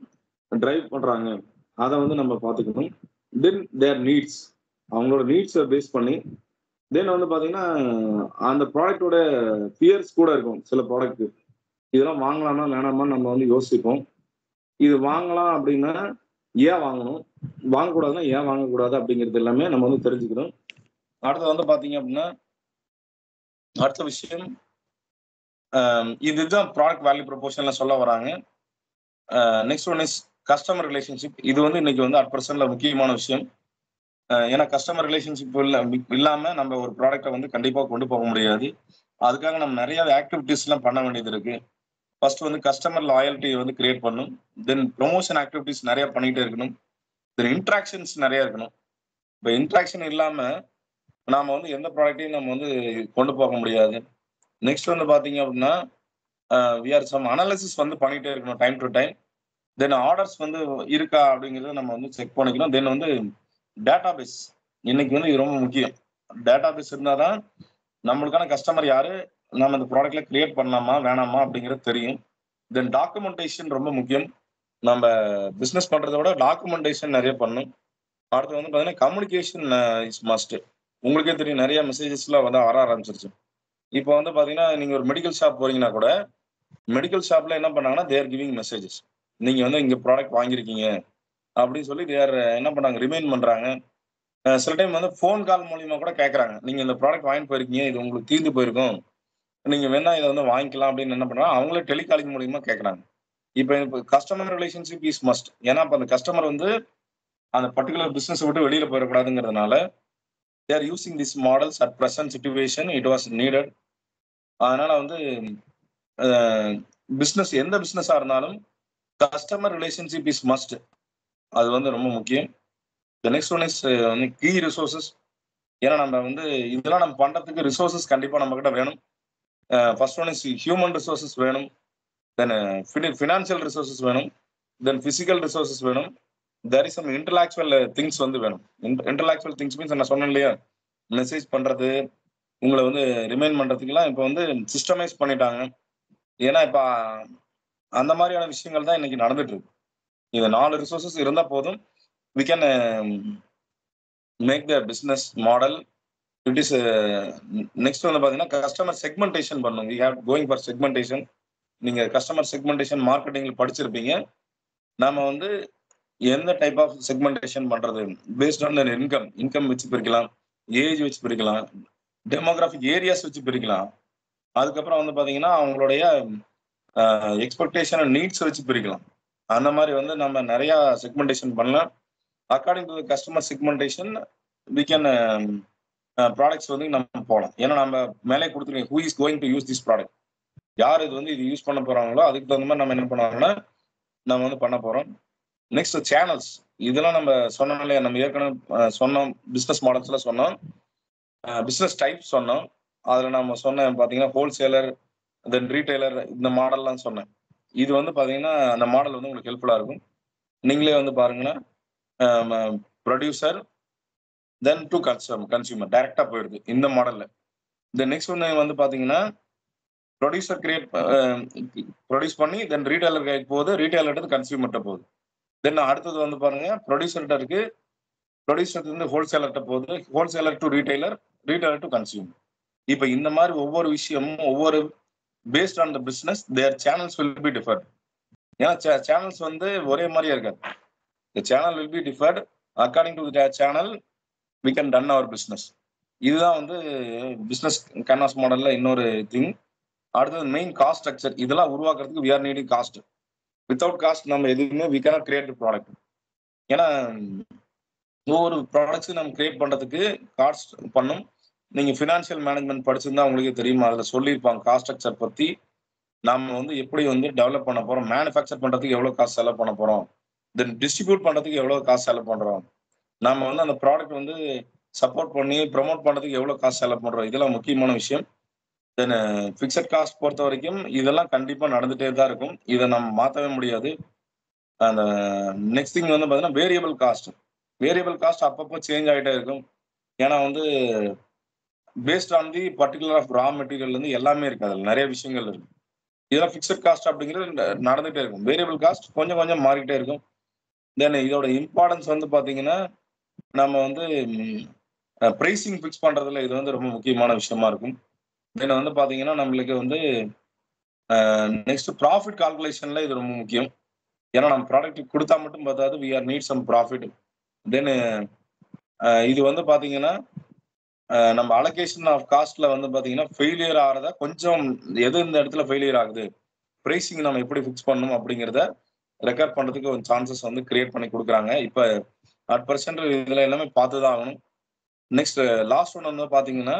டிரைவ் பண்றாங்க அதை வந்து நம்ம பார்த்துக்கணும் தென் தேர் நீட்ஸ் அவங்களோட நீட்ஸை பேஸ் பண்ணி தென் வந்து பார்த்தீங்கன்னா அந்த ப்ராடக்டோட ஃபியர்ஸ் கூட இருக்கும் சில ப்ராடக்ட் இதெல்லாம் வாங்கலாமா வேணாமான்னு நம்ம வந்து யோசிப்போம் இது வாங்கலாம் அப்படின்னா ஏன் வாங்கணும் வாங்கக்கூடாதுன்னா ஏன் வாங்கக்கூடாது அப்படிங்கிறது எல்லாமே நம்ம வந்து தெரிஞ்சுக்கணும் அடுத்து வந்து பார்த்தீங்க அப்படின்னா அடுத்த விஷயம் ஆம், இதுதான் ப்ராடக்ட் வேல்யூ ப்ரொபோஷன்ல சொல்ல வராங்க next one is customer relationship இது வந்து இன்னைக்கு வந்து அட் பர்சன்ட்ல முக்கியமான விஷயம் அஹ் ஏன்னா கஸ்டமர் ரிலேஷன்ஷிப் இல்ல இல்லாம நம்ம ஒரு ப்ராடக்ட்டை வந்து கண்டிப்பா கொண்டு போக முடியாது அதுக்காக நம்ம நிறைய ஆக்டிவிட்டிஸ் எல்லாம் பண்ண வேண்டியது இருக்கு ஃபர்ஸ்ட் வந்து கஸ்டமர் லாயல்ட்டி வந்து கிரியேட் பண்ணும் தென் ப்ரொமோஷன் ஆக்டிவிட்டிஸ் நிறைய பண்ணிட்டே இருக்கணும் தென் இன்ட்ராக்ஷன்ஸ் நிறைய இருக்கணும் இப்போ இன்ட்ராக்ஷன் இல்லாம நாம வந்து எந்த ப்ராடக்ட்டையும் நம்ம வந்து கொண்டு போக முடியாது நெக்ஸ்ட் வந்து பாத்தீங்க அப்படின்னா வி ஆர் சம் அனாலிசிஸ் வந்து பண்ணிட்டே இருக்கணும் time to time then orders வந்து இருக்கா அப்படிங்கிறத நம்ம வந்து செக் பண்ணிக்கணும் தென் வந்து டேட்டாபேஸ் இன்னைக்கு வந்து இது ரொம்ப முக்கியம் டேட்டாபேஸ் இருந்தால் தான் நம்மளுக்கான கஸ்டமர் யாரு நம்ம இந்த ப்ராடக்ட்ல கிரியேட் பண்ணலாமா வேணாமா அப்படிங்கிறது தெரியும் தென் டாக்குமெண்டேஷன் ரொம்ப முக்கியம் நம்ம பிஸ்னஸ் பண்றதை விட டாக்குமெண்டேஷன் நிறைய பண்ணும் அடுத்து வந்து பார்த்தீங்கன்னா கம்யூனிகேஷன் இஸ் மஸ்ட் உங்களுக்கே தெரியும் நிறைய மெசேஜஸ்லாம் வந்து வர ஆரம்பிச்சிருச்சு இப்போ வந்து பார்த்தீங்கன்னா நீங்கள் ஒரு மெடிக்கல் ஷாப் போறீங்கன்னா கூட மெடிக்கல் ஷாப்ல என்ன பண்ணாங்கன்னா தேர் கிவிங் மெசேஜஸ் நீங்கள் வந்து இங்கே ப்ராடக்ட் வாங்கியிருக்கீங்க அப்படின்னு சொல்லி தேர் என்ன பண்ணாங்க ரிமைண்ட் பண்ணுறாங்க அஹ் சில டைம் வந்து ஃபோன் கால் மூலியமா கூட கேட்குறாங்க நீங்கள் இந்த ப்ராடக்ட் வாங்கிட்டு போயிருக்கீங்க இது உங்களுக்கு தீர்ந்து போயிருக்கும் நீங்கள் வேணா இதை வந்து வாங்கிக்கலாம் அப்படின்னு என்ன பண்ணுறாங்க அவங்களே டெலிகாலிங் மூலியமா கேட்குறாங்க இப்போ இப்போ கஸ்டமர் ரிலேஷன்ஷிப் இஸ் மஸ்ட் ஏன்னா இப்போ அந்த கஸ்டமர் வந்து அந்த பர்டிகுலர் பிஸ்னஸ் விட்டு வெளியில போயிடக்கூடாதுங்கிறதுனால they're using this models at present situation it was needed அதனால வந்து பிஸ்னஸ் எந்த பிஸ்னஸாக இருந்தாலும் கஸ்டமர் ரிலேஷன்ஷிப் இஸ் மஸ்ட் அது வந்து ரொம்ப முக்கியம் த நெக்ஸ்ட் ஒன் இஸ் வந்து கீ ரிசோர்சஸ் ஏன்னா நம்ம வந்து இதெல்லாம் நம்ம பண்றதுக்கு ரிசோர்சஸ் கண்டிப்பாக நம்ம கிட்ட வேணும் first one is human resources வேணும் தென் ஃபினான்ஷியல் ரிசோர்சஸ் வேணும் தென் ஃபிசிக்கல் ரிசோர்சஸ் வேணும் there is some intellectual things வந்து வேணும் இன்டலாக்சுவல் திங்ஸ் மீன்ஸ் நான் சொன்னேன் இல்லையா மெசேஜ் பண்றது உங்களை வந்து ரிமைண்ட் பண்றதுக்கெல்லாம் இப்போ வந்து சிஸ்டமைஸ் பண்ணிட்டாங்க ஏன்னா இப்போ அந்த மாதிரியான விஷயங்கள் தான் இன்னைக்கு நடந்துட்டு இருக்கு இந்த நாலு ரிசோர்சஸ் இருந்தா போதும் we can make the business model it is next வந்து பார்த்தீங்கன்னா கஸ்டமர் செக்மெண்டேஷன் பண்ணும் we have going for segmentation நீங்க கஸ்டமர் செக்மெண்டேஷன் மார்க்கெட்டிங்ல படிச்சிருப்பீங்க நாம வந்து எந்த டைப் ஆஃப் செக்மெண்டேஷன் பண்றது பேஸ்ட் ஆன் இன்கம் இன்கம் வச்சு பிரிக்கலாம் ஏஜ் வச்சு பிரிக்கலாம் டெமோகிராஃபிக் ஏரியாஸ் வச்சு பிரிக்கலாம் அதுக்கப்புறம் வந்து பாத்தீங்கன்னா அவங்களுடைய எக்ஸ்பெக்டேஷன் நீட்ஸ் வச்சு பிரிக்கலாம் அந்த மாதிரி வந்து நம்ம நிறைய செக்மெண்டேஷன் பண்ணலாம் according to customer segmentation we can products வந்து நம்ம போகலாம் ஏன்னா நம்ம மேலே கொடுத்துருக்கோம் who is going to use this product யார் இது வந்து இது யூஸ் பண்ண போறாங்களோ அதுக்கு தகுந்த மாதிரி நம்ம என்ன பண்ணுவாங்கன்னா நம்ம வந்து பண்ண போறோம் நெக்ஸ்ட் சேனல்ஸ் இதெல்லாம் நம்ம சொன்னோம் இல்லையா நம்ம ஏற்கனவே அஹ், சொன்னோம் பிஸ்னஸ் மாடல்ஸ்ல சொன்னோம் பிஸ்னஸ் டைப் சொன்னோம் அதில் நம்ம சொன்ன பார்த்தீங்கன்னா ஹோல்சேலர் தென் ரீட்டைலர் இந்த மாடல்லாம் சொன்னேன் இது வந்து பார்த்தீங்கன்னா அந்த மாடல் வந்து உங்களுக்கு ஹெல்ப்ஃபுல்லாக இருக்கும் நீங்களே வந்து பாருங்கன்னா producer then to consume consumer டைரெக்டாக போயிடுது இந்த மாடலில் இந்த நெக்ஸ்ட் ஒன்று வந்து பார்த்தீங்கன்னா ப்ரொடியூசர் கிரியேட் ப்ரொடியூஸ் பண்ணி தென் ரீட்டைலர் கைக்கு போகுது ரீட்டைலர் கன்சியூமர்கிட்ட போகுது தென் அடுத்தது வந்து பாருங்க ப்ரொடியூசர்கிட்ட இருக்கு ப்ரொடியூசர் வந்து ஹோல்சேலர்கிட்ட போகுது wholesaler to retailer retailer to consumer இப்போ இந்த மாதிரி ஒவ்வொரு விஷயமும் ஒவ்வொரு based on the business their channels will be differed ஏன்னா சேனல்ஸ் வந்து ஒரே மாதிரியா இருக்காது the channel will be differed according to the channel we can done our business இதுதான் வந்து பிஸ்னஸ் கேன்வாஸ் மாடல்ல இன்னொரு திங் அடுத்தது மெயின் காஸ்ட் ஸ்ட்ரக்சர் இதெல்லாம் உருவாக்குறதுக்கு we are needing cost without cost நம்ம எதுவுமே வி கேனாட் கிரியேட் ப்ராடக்ட் ஏன்னா ஒவ்வொரு ப்ராடக்ட்ஸும் நம்ம கிரியேட் பண்றதுக்கு காஸ்ட் பண்ணும் நீங்க ஃபினான்ஷியல் மேனேஜ்மெண்ட் படிச்சிருந்தா உங்களுக்கே தெரியுமா அதுல சொல்லியிருப்பாங்க காஸ்ட் ஸ்ட்ரக்சர் பத்தி நாம வந்து எப்படி வந்து டெவலப் பண்ண போறோம் மேனுஃபேக்சர் பண்றதுக்கு எவ்வளவு காசு செலவு பண்ண போறோம் தென் டிஸ்ட்ரிபியூட் பண்றதுக்கு எவ்வளவு காசு செலவு பண்றோம் நாம வந்து அந்த ப்ராடக்ட் வந்து சப்போர்ட் பண்ணி ப்ரமோட் பண்றதுக்கு எவ்வளவு காசு செலவு பண்றோம் இதெல்லாம் முக்கியமான விஷயம் தென் ஃபிக்ஸட் காஸ்ட் பொறுத்த வரைக்கும் இதெல்லாம் கண்டிப்பா நடந்துட்டே தான் இருக்கும் இதை நம்ம மாற்றவே முடியாது அந்த நெக்ஸ்ட் திங் வந்து பார்த்தீங்கன்னா வேரியபிள் காஸ்ட் வேரியபிள் காஸ்ட் அப்பப்போ சேஞ்ச் ஆகிட்டே இருக்கும் ஏன்னா வந்து based on the particular of raw material இருந்து எல்லாமே இருக்கு அதில் நிறைய விஷயங்கள் இருக்கு இதெல்லாம் ஃபிக்ஸட் காஸ்ட் அப்படிங்கிறது ந- நடந்துட்டே இருக்கும் வேரியபிள் காஸ்ட் கொஞ்சம் கொஞ்சம் மாறிக்கிட்டே இருக்கும் தென் இதோட இம்பார்ட்டன்ஸ் வந்து பாத்தீங்கன்னா நம்ம வந்து ப்ரைசிங் ஃபிக்ஸ் பண்றதுல இது வந்து ரொம்ப முக்கியமான விஷயமா இருக்கும் தென் வந்து பாத்தீங்கன்னா நம்மளுக்கு வந்து நெக்ஸ்ட் ப்ராஃபிட் கால்குலேஷன்ல இது ரொம்ப முக்கியம் ஏன்னா நம்ம ப்ராடக்ட் கொடுத்தா மட்டும் பார்த்தாது we are need some profit then இது வந்து பாத்தீங்கன்னா அஹ், நம்ம அலோகேஷன் ஆஃப் காஸ்ட்ல வந்து பாத்தீங்கன்னா ஃபெயிலியர் ஆகிறதா கொஞ்சம் எது இந்த இடத்துல ஃபெயிலியர் ஆகுது ப்ரைசிங் நம்ம எப்படி ஃபிக்ஸ் பண்ணணும் அப்படிங்கிறத ரெக்கார்ட் பண்றதுக்கு ஒரு சான்சஸ் வந்து கிரியேட் பண்ணி கொடுக்குறாங்க இப்போ அட் பர்சன்ட் இதுல எல்லாமே பார்த்து தான் ஆகணும் நெக்ஸ்ட் லாஸ்ட் ஒன் வந்து பாத்தீங்கன்னா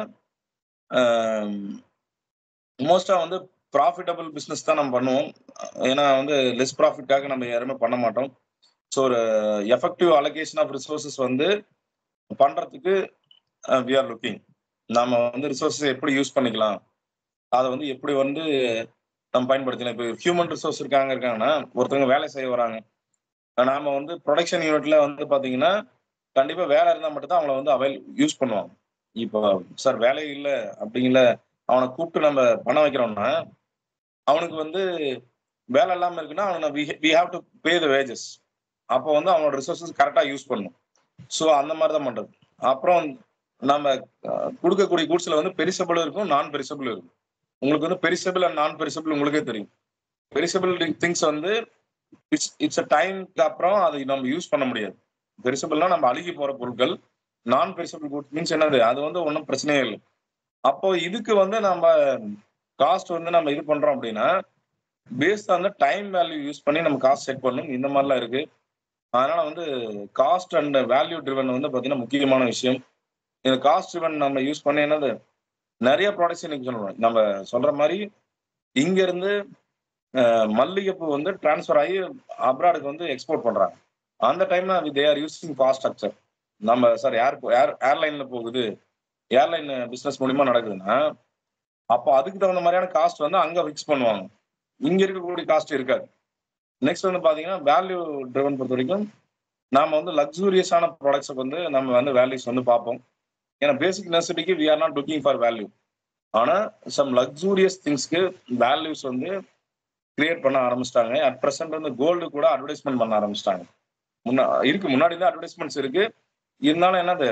மோஸ்டா வந்து ப்ராஃபிட்டபிள் பிஸ்னஸ் தான் நம்ம பண்ணுவோம் ஏன்னா வந்து லெஸ் ப்ராஃபிட்காக நம்ம யாருமே பண்ண மாட்டோம் ஸோ ஒரு எஃபெக்டிவ் அலோகேஷன் ஆஃப் ரிசோர்சஸ் வந்து பண்றதுக்கு வி ஆர் லுக்கிங் நாம வந்து ரிசோர்ஸஸ் எப்படி யூஸ் பண்ணிக்கலாம் அதை வந்து எப்படி வந்து நம்ம பயன்படுத்தலாம் இப்போ ஹியூமன் ரிசோர்ஸ் இருக்காங்க இருக்காங்கன்னா ஒருத்தவங்க வேலை செய்ய வராங்க நாம வந்து ப்ரொடக்ஷன் யூனிட்ல வந்து பாத்தீங்கன்னா கண்டிப்பா வேலை இருந்தால் மட்டும்தான் அவங்கள வந்து அவைல் யூஸ் பண்ணுவாங்க இப்போ சார் வேலை இல்லை அப்படிங்கல அவனை கூப்பிட்டு நம்ம பண்ண வைக்கிறோம்னா அவனுக்கு வந்து வேலை இல்லாம இருக்குன்னா அவனை we have to pay the wages அப்போ வந்து அவனோட ரிசோர்ஸஸ் கரெக்டாக யூஸ் பண்ணணும் ஸோ அந்த மாதிரி தான் பண்றது அப்புறம் நம்ம அஹ், கொடுக்கக்கூடிய கூட்ஸ்ல வந்து பெரிசபிள் இருக்கும் நான் பெரிசபிள் இருக்கும் உங்களுக்கு வந்து பெரிசபிள் அண்ட் நான் பெரிசபிள் உங்களுக்கே தெரியும் பெரிசபிள் திங்ஸ் வந்து இட்ஸ் இட்ஸ் அ டைம்க்கு அப்புறம் அதை நம்ம யூஸ் பண்ண முடியாது பெரிசபிள்னா நம்ம அழுகி போற பொருட்கள் நான் பெரிசபிள் குட் மீன்ஸ் என்னது அது வந்து ஒன்றும் பிரச்சனையே இல்லை அப்போ இதுக்கு வந்து நம்ம காஸ்ட் வந்து நம்ம இது பண்றோம் அப்படின்னா பேஸ்ட் அந்த டைம் வேல்யூ யூஸ் பண்ணி நம்ம காஸ்ட் செட் பண்ணணும் இந்த மாதிரிலாம் இருக்கு அதனால வந்து காஸ்ட் அண்ட் வேல்யூ ட்ரிவன் வந்து பார்த்தீங்கன்னா முக்கியமான விஷயம் இந்த காஸ்ட் ட்ரிவன் நம்ம யூஸ் பண்ணி என்னது நிறைய ப்ராடக்ட்ஸ் இன்னைக்கு சொல்றோம் நம்ம சொல்ற மாதிரி இங்க இருந்து அஹ், மல்லிகைப்பூ வந்து டிரான்ஸ்ஃபர் ஆகி அப்ராடுக்கு வந்து எக்ஸ்போர்ட் பண்றாங்க அந்த டைம்ல they are using cost structure நம்ம சார் ஏர் ஏர் ஏர்லைன்ல போகுது ஏர்லைன் பிசினஸ் மூலியமா நடக்குதுன்னா அப்போ அதுக்கு தகுந்த மாதிரியான காஸ்ட் வந்து அங்க ஃபிக்ஸ் பண்ணுவாங்க இங்க இருக்கக்கூடிய காஸ்ட் இருக்காது நெக்ஸ்ட் வந்து பாத்தீங்கன்னா வேல்யூ ட்ரிவன் பொறுத்த வரைக்கும் நாம வந்து லக்ஸூரியஸான ப்ராடக்ட்ஸை வந்து நம்ம வந்து வேல்யூஸ் வந்து பார்ப்போம் ஏன்னா பேசிக் நெசசிட்டிக்கு we are not looking for value ஆனா சம் லக்ஸூரியஸ் திங்ஸ்க்கு வேல்யூஸ் வந்து கிரியேட் பண்ண ஆரம்பிச்சிட்டாங்க அட் ப்ரெசென்ட் வந்து கோல்டு கூட அட்வர்டைஸ்மெண்ட் பண்ண ஆரம்பிச்சிட்டாங்க முன்னா இருக்கு முன்னாடி தான் அட்வர்டைஸ்மெண்ட்ஸ் இருக்கு இருந்தாலும் என்னது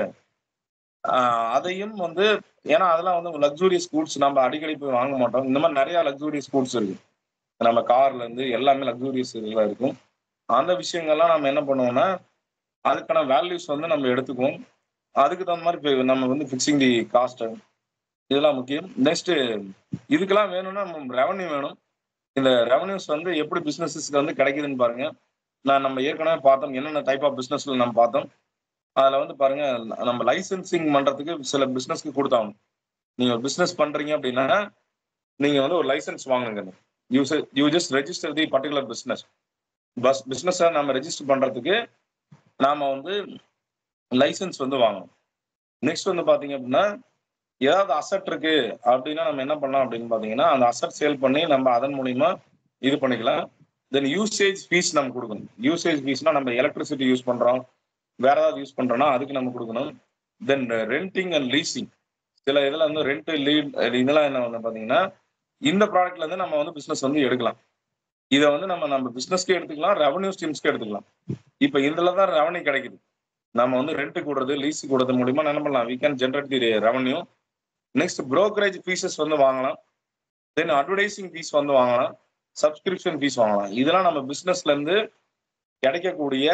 ஆஹ் அதையும் வந்து ஏன்னா அதெல்லாம் வந்து லக்ஸூரியஸ் கூட்ஸ் நம்ம அடிக்கடி போய் வாங்க மாட்டோம் இந்த மாதிரி நிறைய லக்ஸூரியஸ் கூட்ஸ் இருக்கு நம்ம கார்ல இருந்து எல்லாமே லக்ஸூரியஸ் இதெல்லாம் இருக்கும் அந்த விஷயங்கள்லாம் நம்ம என்ன பண்ணுவோம்னா அதுக்கான வேல்யூஸ் வந்து நம்ம எடுத்துக்குவோம் அதுக்கு தகுந்த மாதிரி இப்ப நம்ம வந்து ஃபிக்ஸிங் தி காஸ்ட் இதெல்லாம் முக்கியம் நெக்ஸ்ட் இதுக்கெல்லாம் வேணும்னா நம்ம ரெவன்யூ வேணும் இந்த ரெவன்யூஸ் வந்து எப்படி பிசினஸஸ்க்கு வந்து கிடைக்குதுன்னு பாருங்க நான் நம்ம ஏற்கனவே பார்த்தோம் என்னென்ன டைப் ஆஃப் பிசினஸ்ல நம்ம பார்த்தோம் அதுல வந்து பாருங்க நம்ம லைசென்சிங் பண்றதுக்கு சில பிசினஸ்க்கு கொடுத்தாங்க நீங்க ஒரு பிசினஸ் பண்றீங்க அப்படின்னா நீங்க வந்து ஒரு லைசென்ஸ் வாங்குங்க you you just register the particular business bus பிசினஸை நம்ம ரெஜிஸ்டர் பண்றதுக்கு நாம வந்து லைசென்ஸ் வந்து வாங்கணும் நெக்ஸ்ட் வந்து பாத்தீங்க அப்படின்னா ஏதாவது அசட் இருக்கு அப்படின்னா நம்ம என்ன பண்ணலாம் அப்படின்னு பாத்தீங்கன்னா அந்த அசட் சேல் பண்ணி நம்ம அதன் மூலியமா இது பண்ணிக்கலாம் தென் யூசேஜ் ஃபீஸ் நம்ம கொடுக்கணும் யூசேஜ் ஃபீஸ்னா நம்ம எலக்ட்ரிசிட்டி யூஸ் பண்றோம் வேற ஏதாவது யூஸ் பண்றோம்னா அதுக்கு நம்ம கொடுக்கணும் தென் ரெண்டிங் அண்ட் லீசிங் சில இதுல வந்து ரெண்ட் லீட் இதெல்லாம் என்ன வந்து பாத்தீங்கன்னா இந்த ப்ராடக்ட்ல இருந்து நம்ம வந்து பிசினஸ் வந்து எடுக்கலாம் இதை வந்து நம்ம நம்ம பிசினஸ்க்கு எடுத்துக்கலாம் ரெவன்யூ ஸ்ட்ரீம்ஸ்க்கு எடுத்துக்கலாம் இப்போ இதுல தான் ரெவன்யூ கிடைக்குது நம்ம வந்து ரெண்ட் கூடுறது லீஸ் கூடுறது மூலியமா என்ன பண்ணலாம் we can generate the revenue next brokerage fees வந்து வாங்கலாம் தென் அட்வர்டைசிங் ஃபீஸ் வந்து வாங்கலாம் சப்ஸ்கிரிப்ஷன் ஃபீஸ் வாங்கலாம் இதெல்லாம் நம்ம பிசினஸ்ல இருந்து கிடைக்கக்கூடிய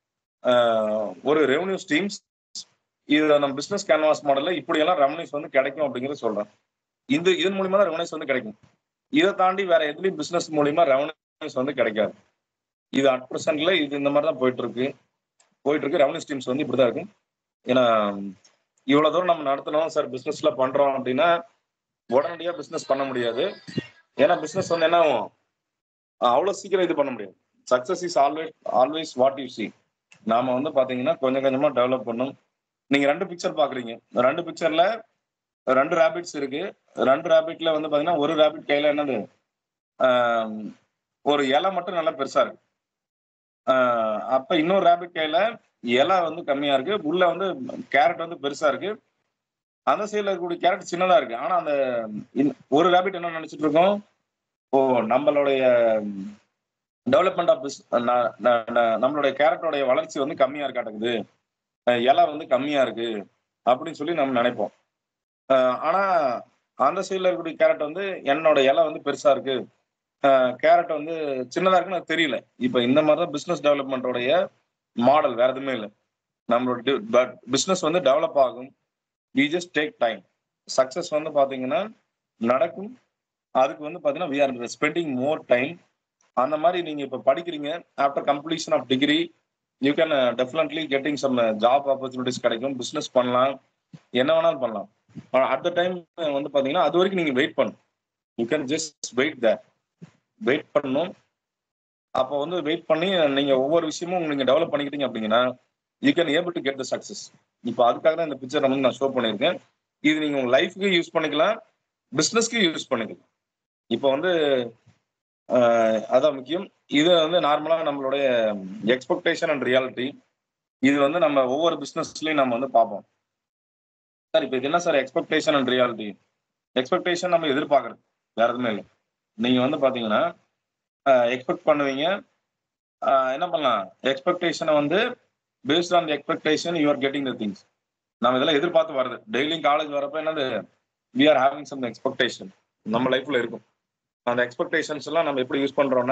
ஆஹ், ஒரு ரெவன்யூ ஸ்ட்ரீம்ஸ் இது நம்ம பிசினஸ் கேன்வாஸ் மாடல்ல இப்படியெல்லாம் ரெவன்யூஸ் வந்து கிடைக்கும் அப்படிங்கறத சொல்றேன் இந்த இதன் மூலியமா தான் ரெவன்யூஸ் வந்து கிடைக்கும் இதை தாண்டி வேற எதுலயும் பிசினஸ் மூலியமா ரெவன்யூஸ் வந்து கிடைக்காது இது அட் ப்ரெசென்ட்ல இது இந்த மாதிரி தான் போயிட்டு இருக்கு போயிட்டு இருக்கு ரெவன்யூ ஸ்ட்ரீம்ஸ் வந்து இப்படிதான் இருக்கும் ஏன்னா இவ்வளவு தூரம் நம்ம நடத்தணும் சார் பிசினஸ்ல பண்றோம் அப்படின்னா உடனடியா பிசினஸ் பண்ண முடியாது ஏன்னா பிசினஸ் வந்து என்ன ஆகும் அவ்வளவு சீக்கிரம் இது பண்ண முடியாது success is always always what you see நாம வந்து பாத்தீங்கன்னா கொஞ்சம் கொஞ்சமா டெவலப் பண்ணும் நீங்க ரெண்டு பிக்சர் பாக்குறீங்க ரெண்டு பிக்சர்ல ரெண்டு ரேபிட்ஸ் இருக்கு ரெண்டு ரேபிட்ல வந்து பாத்தீங்கன்னா ஒரு ரேபிட் கையில என்னது ஆஹ், ஒரு இலை மட்டும் நல்லா பெருசா இருக்கு ஆஹ், அப்ப இன்னொரு ரேபிட் கையில இலை வந்து கம்மியா இருக்கு உள்ள வந்து கேரட் வந்து பெருசா இருக்கு அந்த சைடுல இருக்கக்கூடிய கேரட் சின்னதா இருக்கு ஆனா அந்த இந்த- ஒரு ரேபிட் என்ன நினைச்சிட்டு இருக்கோம் ஓ நம்மளுடைய டெவலப்மெண்ட் ஆஃப் பிஸ் நம்மளுடைய கேரக்டருடைய வளர்ச்சி வந்து கம்மியா இருக்காட்டுக்குது அஹ் இலை வந்து கம்மியா இருக்கு அப்படின்னு சொல்லி நம்ம நினைப்போம் அஹ் ஆனா அந்த சைடில் இருக்கக்கூடிய கேரட் வந்து என்னோட இலை வந்து பெருசா இருக்கு கேரட் வந்து சின்னதா இருக்குன்னு எனக்கு தெரியல இப்போ இந்த மாதிரி தான் பிஸ்னஸ் டெவலப்மெண்ட்டோடைய மாடல் வேற எதுவுமே இல்லை நம்மளோட பிஸ்னஸ் வந்து டெவலப் ஆகும் we just take time success வந்து பார்த்தீங்கன்னா நடக்கும் அதுக்கு வந்து பார்த்தீங்கன்னா we are spending more time அந்த மாதிரி நீங்கள் இப்போ படிக்கிறீங்க after completion of degree you can definitely getting some job opportunities கிடைக்கும் பிஸ்னஸ் பண்ணலாம் என்ன வேணாலும் பண்ணலாம் அட் த டைம் வந்து பார்த்தீங்கன்னா அது வரைக்கும் நீங்கள் வெயிட் பண்ணணும் you can just wait the wait பண்ணணும் அப்போ வந்து வெயிட் பண்ணி நீங்கள் ஒவ்வொரு விஷயமும் நீங்கள் டெவலப் பண்ணிக்கிட்டீங்க அப்படிங்கன்னா you can able to get the success இப்போ அதுக்காக தான் இந்த பிக்சரை வந்து நான் ஷோ பண்ணியிருக்கேன் இது நீங்கள் உங்கள் லைஃப்க்கு யூஸ் பண்ணிக்கலாம் பிஸ்னஸ்க்கு யூஸ் பண்ணிக்கலாம் இப்போ வந்து ஆஹ், அதான் முக்கியம் இது வந்து நார்மலாக நம்மளுடைய எக்ஸ்பெக்டேஷன் அண்ட் ரியாலிட்டி இது வந்து நம்ம ஒவ்வொரு பிஸ்னஸ்லையும் நம்ம வந்து பார்ப்போம் சார் இப்போ இது என்ன sir expectation and reality expectation நம்ம எதிர்பார்க்கறது வேற எதுவுமே இல்லை நீங்கள் வந்து பார்த்தீங்கன்னா எக்ஸ்பெக்ட் பண்ணுவீங்க ஆஹ், என்ன பண்ணலாம் எக்ஸ்பெக்டேஷனை வந்து based on the expectation you are getting the things நம்ம இதெல்லாம் எதிர்பார்த்து வருது டெய்லியும் காலேஜ் வரப்ப என்னது we are having some expectation நம்ம லைஃப்ல இருக்கும் அந்த எக்ஸ்பெக்டேஷன்ஸ் எல்லாம் நம்ம எப்படி யூஸ் பண்றோம்னா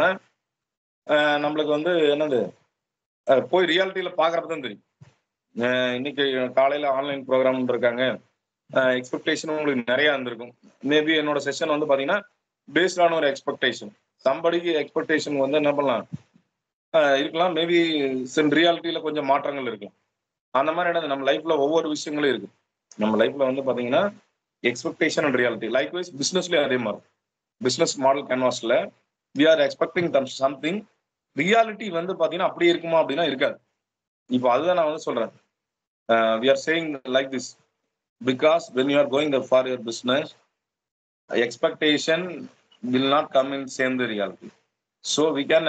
ஆஹ் நம்மளுக்கு வந்து என்னது ஆஹ் போய் ரியாலிட்டியில பாக்குறப்ப தான் தெரியும் ஆஹ் இன்னைக்கு காலையில ஆன்லைன் ப்ரோக்ராம் இருக்காங்க எக்ஸ்பெக்டேஷன் உங்களுக்கு நிறைய இருந்திருக்கும் மேபி என்னோட செஷன் வந்து பாத்தீங்கன்னா பேஸ்ட் ஆன் ஒரு எக்ஸ்பெக்டேஷன் சம்படிக்கு எக்ஸ்பெக்டேஷன் வந்து என்ன பண்ணலாம் ஆஹ் இருக்கலாம் மேபி சின் ரியாலிட்டியில கொஞ்சம் மாற்றங்கள் இருக்கலாம் அந்த மாதிரி என்னது நம்ம லைஃப்ல ஒவ்வொரு விஷயங்களும் இருக்கு நம்ம லைஃப்ல வந்து பாத்தீங்கன்னா expectation and reality likewise பிசினஸ்லயும் அதே மாதிரி பிசினஸ் மாடல் கேன்வாஸ்ல we are expecting them something reality வந்து பாத்தீங்கன்னா அப்படியே இருக்குமா அப்படின்னா இருக்காது இப்போ அதுதான் நான் வந்து சொல்றேன் we are saying like this because when you are going for your business expectation will not come in same the reality so we can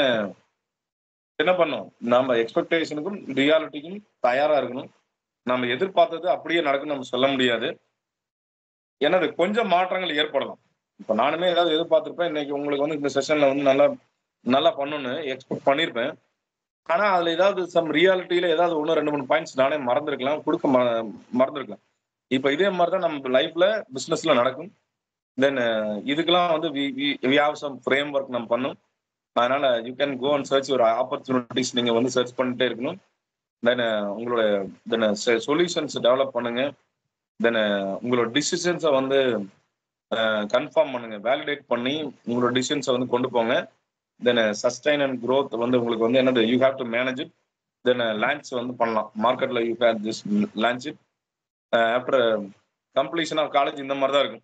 என்ன பண்ணோம் நம்ம எக்ஸ்பெக்டேஷனுக்கும் ரியாலிட்டிக்கும் தயாரா இருக்கணும் நம்ம எதிர்பார்த்தது அப்படியே நடக்கும் நம்ம சொல்ல முடியாது ஏன்னா அது கொஞ்சம் மாற்றங்கள் ஏற்படலாம் இப்போ நானுமே ஏதாவது எதிர்பார்த்திருப்பேன் இன்னைக்கு உங்களுக்கு வந்து இந்த செஷன்ல வந்து நல்லா நல்லா பண்ணணும்னு எக்ஸ்பெக்ட் பண்ணியிருப்பேன் ஆனா அதுல ஏதாவது சம் ரியாலிட்டியில ஏதாவது ஒன்று ரெண்டு மூணு பாயிண்ட்ஸ் நானே மறந்துருக்கலாம் கொடுக்க ம- மறந்துருக்கலாம் இப்போ இதே மாதிரி தான் நம்ம லைஃப்ல பிசினஸ்ல நடக்கும் தென் இதுக்கெல்லாம் வந்து we have some framework நம்ம பண்ணும் அதனால you can go and search ஒரு ஆப்பர்ச்சுனிட்டிஸ் நீங்க வந்து சர்ச் பண்ணிட்டே இருக்கணும் தென் உங்களோட தென் சொல்யூஷன்ஸ் டெவலப் பண்ணுங்க தென் உங்களோட டிசிஷன்ஸை வந்து கன்ஃபார்ம் பண்ணுங்க வேலிடேட் பண்ணி உங்களோட டிசிஷன்ஸை வந்து கொண்டு போங்க தென் சஸ்டைன் அண்ட் growth வந்து உங்களுக்கு வந்து என்னது you have to manage it then launch வந்து பண்ணலாம் மார்க்கெட்ல you can just launch it after completion of college இந்த மாதிரி தான் இருக்கும்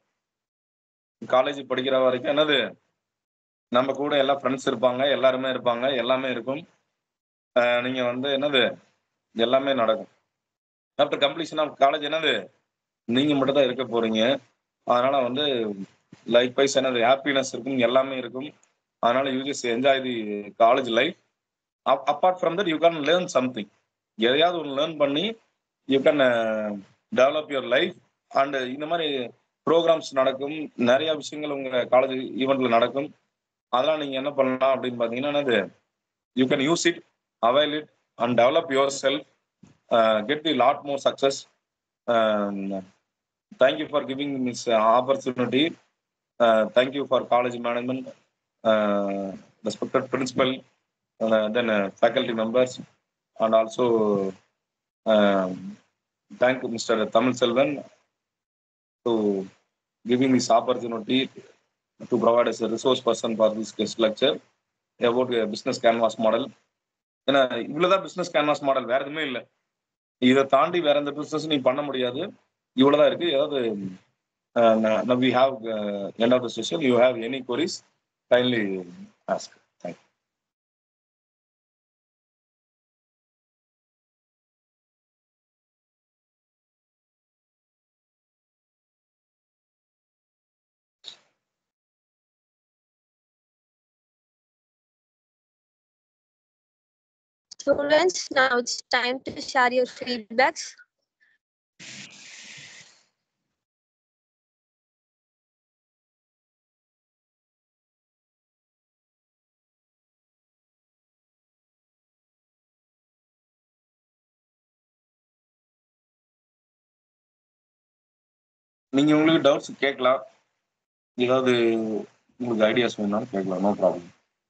காலேஜ் படிக்கிற வரைக்கும் என்னது நம்ம கூட எல்லா ஃப்ரெண்ட்ஸ் இருப்பாங்க எல்லாருமே இருப்பாங்க எல்லாமே இருக்கும் அஹ் நீங்க வந்து என்னது எல்லாமே நடக்கும் ஆஃப்டர் கம்ப்ளீஷன் ஆஃப் காலேஜ் என்னது நீங்க மட்டும் தான் இருக்க போறீங்க அதனால வந்து லைஃப் வைஸ் என்னது ஹாப்பினஸ் இருக்கும் எல்லாமே இருக்கும் அதனால you just enjoy the college life apart from that you can learn something எதையாவது ஒன்று லேர்ன் பண்ணி you can develop your life and இந்த மாதிரி ப்ரோக்ராம்ஸ் நடக்கும் நிறைய விஷயங்கள் உங்க காலேஜ் ஈவெண்ட்ல நடக்கும் அதெல்லாம் நீங்க என்ன பண்ணலாம் அப்படின்னு பாத்தீங்கன்னா என்னது you can use it avail it and develop yourself get the lot more success thank you for giving miss opportunity thank you for college management respected principal then faculty members and also thank mister Tamil Selvan to giving this opportunity to provide as a resource person for this guest lecture about a business canvas model ஏன்னா இவ்வளவுதான் business canvas model வேற எதுவுமே இல்லை இதை தாண்டி வேற எந்த business நீ பண்ண முடியாது இவ்வளவுதான் இருக்கு ஏதாவது we have end of the session you have any queries kindly ask thank Students, now it's time to share your feedbacks. நீங்கள் உங்களுக்கு டவுட்ஸ் கேட்கலாம் ஏதாவது உங்களுக்கு ஐடியாஸ் வேணும்னாலும் கேட்கலாம் நோ ப்ராப்ளம்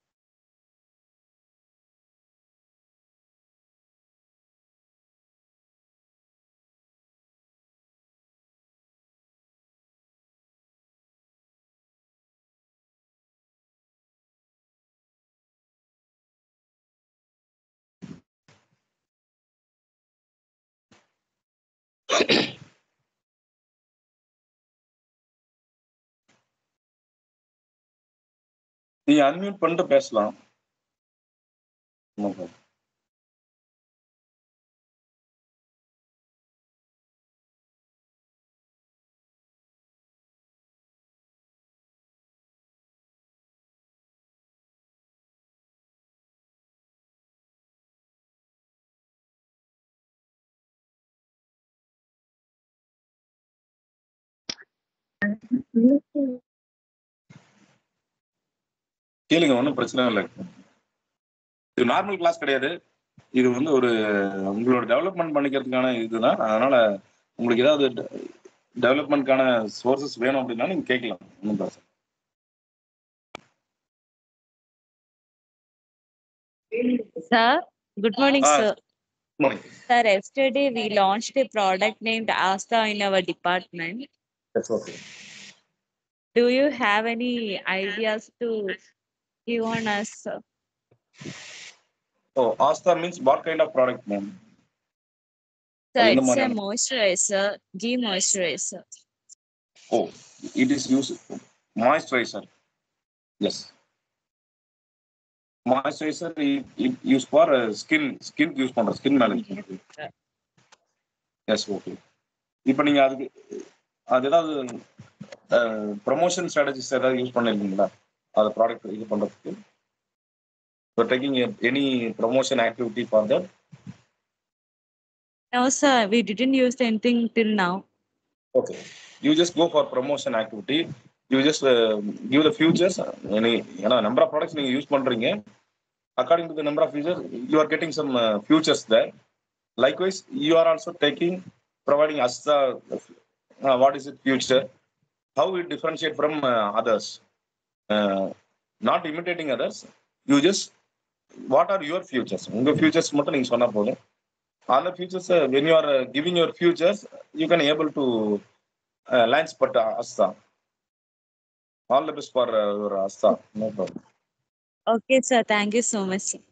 நீங்கள் அன்மியூட் பண்ணிட்டு பேசலாம் நோ ப்ராப்ளம் கேளுங்க ஒன்றும் பிரச்சனை இல்லை இது நார்மல் கிளாஸ் கிடையாது இது வந்து ஒரு உங்களோட டெவலப்மெண்ட் பண்ணிக்கிறதுக்கான இதுதான் அதனால உங்களுக்கு ஏதாவது டெவலப்மெண்ட்கான சோர்சஸ் வேணும் அப்படின்னா நீங்க கேட்கலாம் ஒன்றும் பிரச்சனை Sir, good morning, Ah, sir. morning. Sir, yesterday we launched a product named Asta in our department. That's okay. Do you have any ideas to give on us? sir? So Asta means what kind of product, ma'am? Sir, இந்த it's a மாதிரியான- moisturizer, ghee moisturizer. Oh, it is used moisturizer. Yes. Moisturizer it, it used for uh, skin skin use பண்ற skin management yes okay இப்போ நீங்க அதுக்கு அது ஏதாவது promotion strategies ஏதாவது use பண்ணிருக்கீங்களா அது ப்ராடக்ட் இது பண்றதுக்கு so taking any promotion activity for that No, sir, we didn't use anything till now. Okay. You just go for promotion activity. You just uh, give the futures. Any, you know, number of products you use பண்றீங்க. According to the number of users, you are getting some uh, futures there. Likewise, you are also taking, providing us the, uh, what is it future, how we differentiate from uh, others. Uh, not imitating others. You just, what are your futures? உங்க futures மட்டும் நீங்க சொன்னா போதும். On the futures, uh, when you are uh, giving your futures, you can able to uh, launch but uh, Asta. All the best for uh, your Asta. No problem. Okay, sir, thank you so much. sir.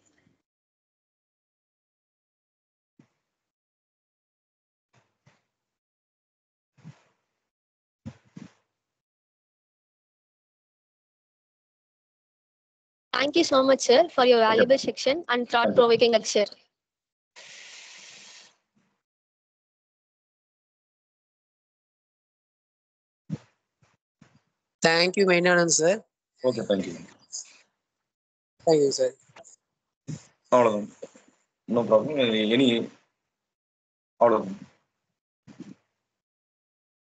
Thank you so much, sir, for your valuable section and thought-provoking lecture. Thank you, Mainanand sir. Okay, thank you. Thank you, sir. அவ்வளோதான் no problem any அவ்வளோதான்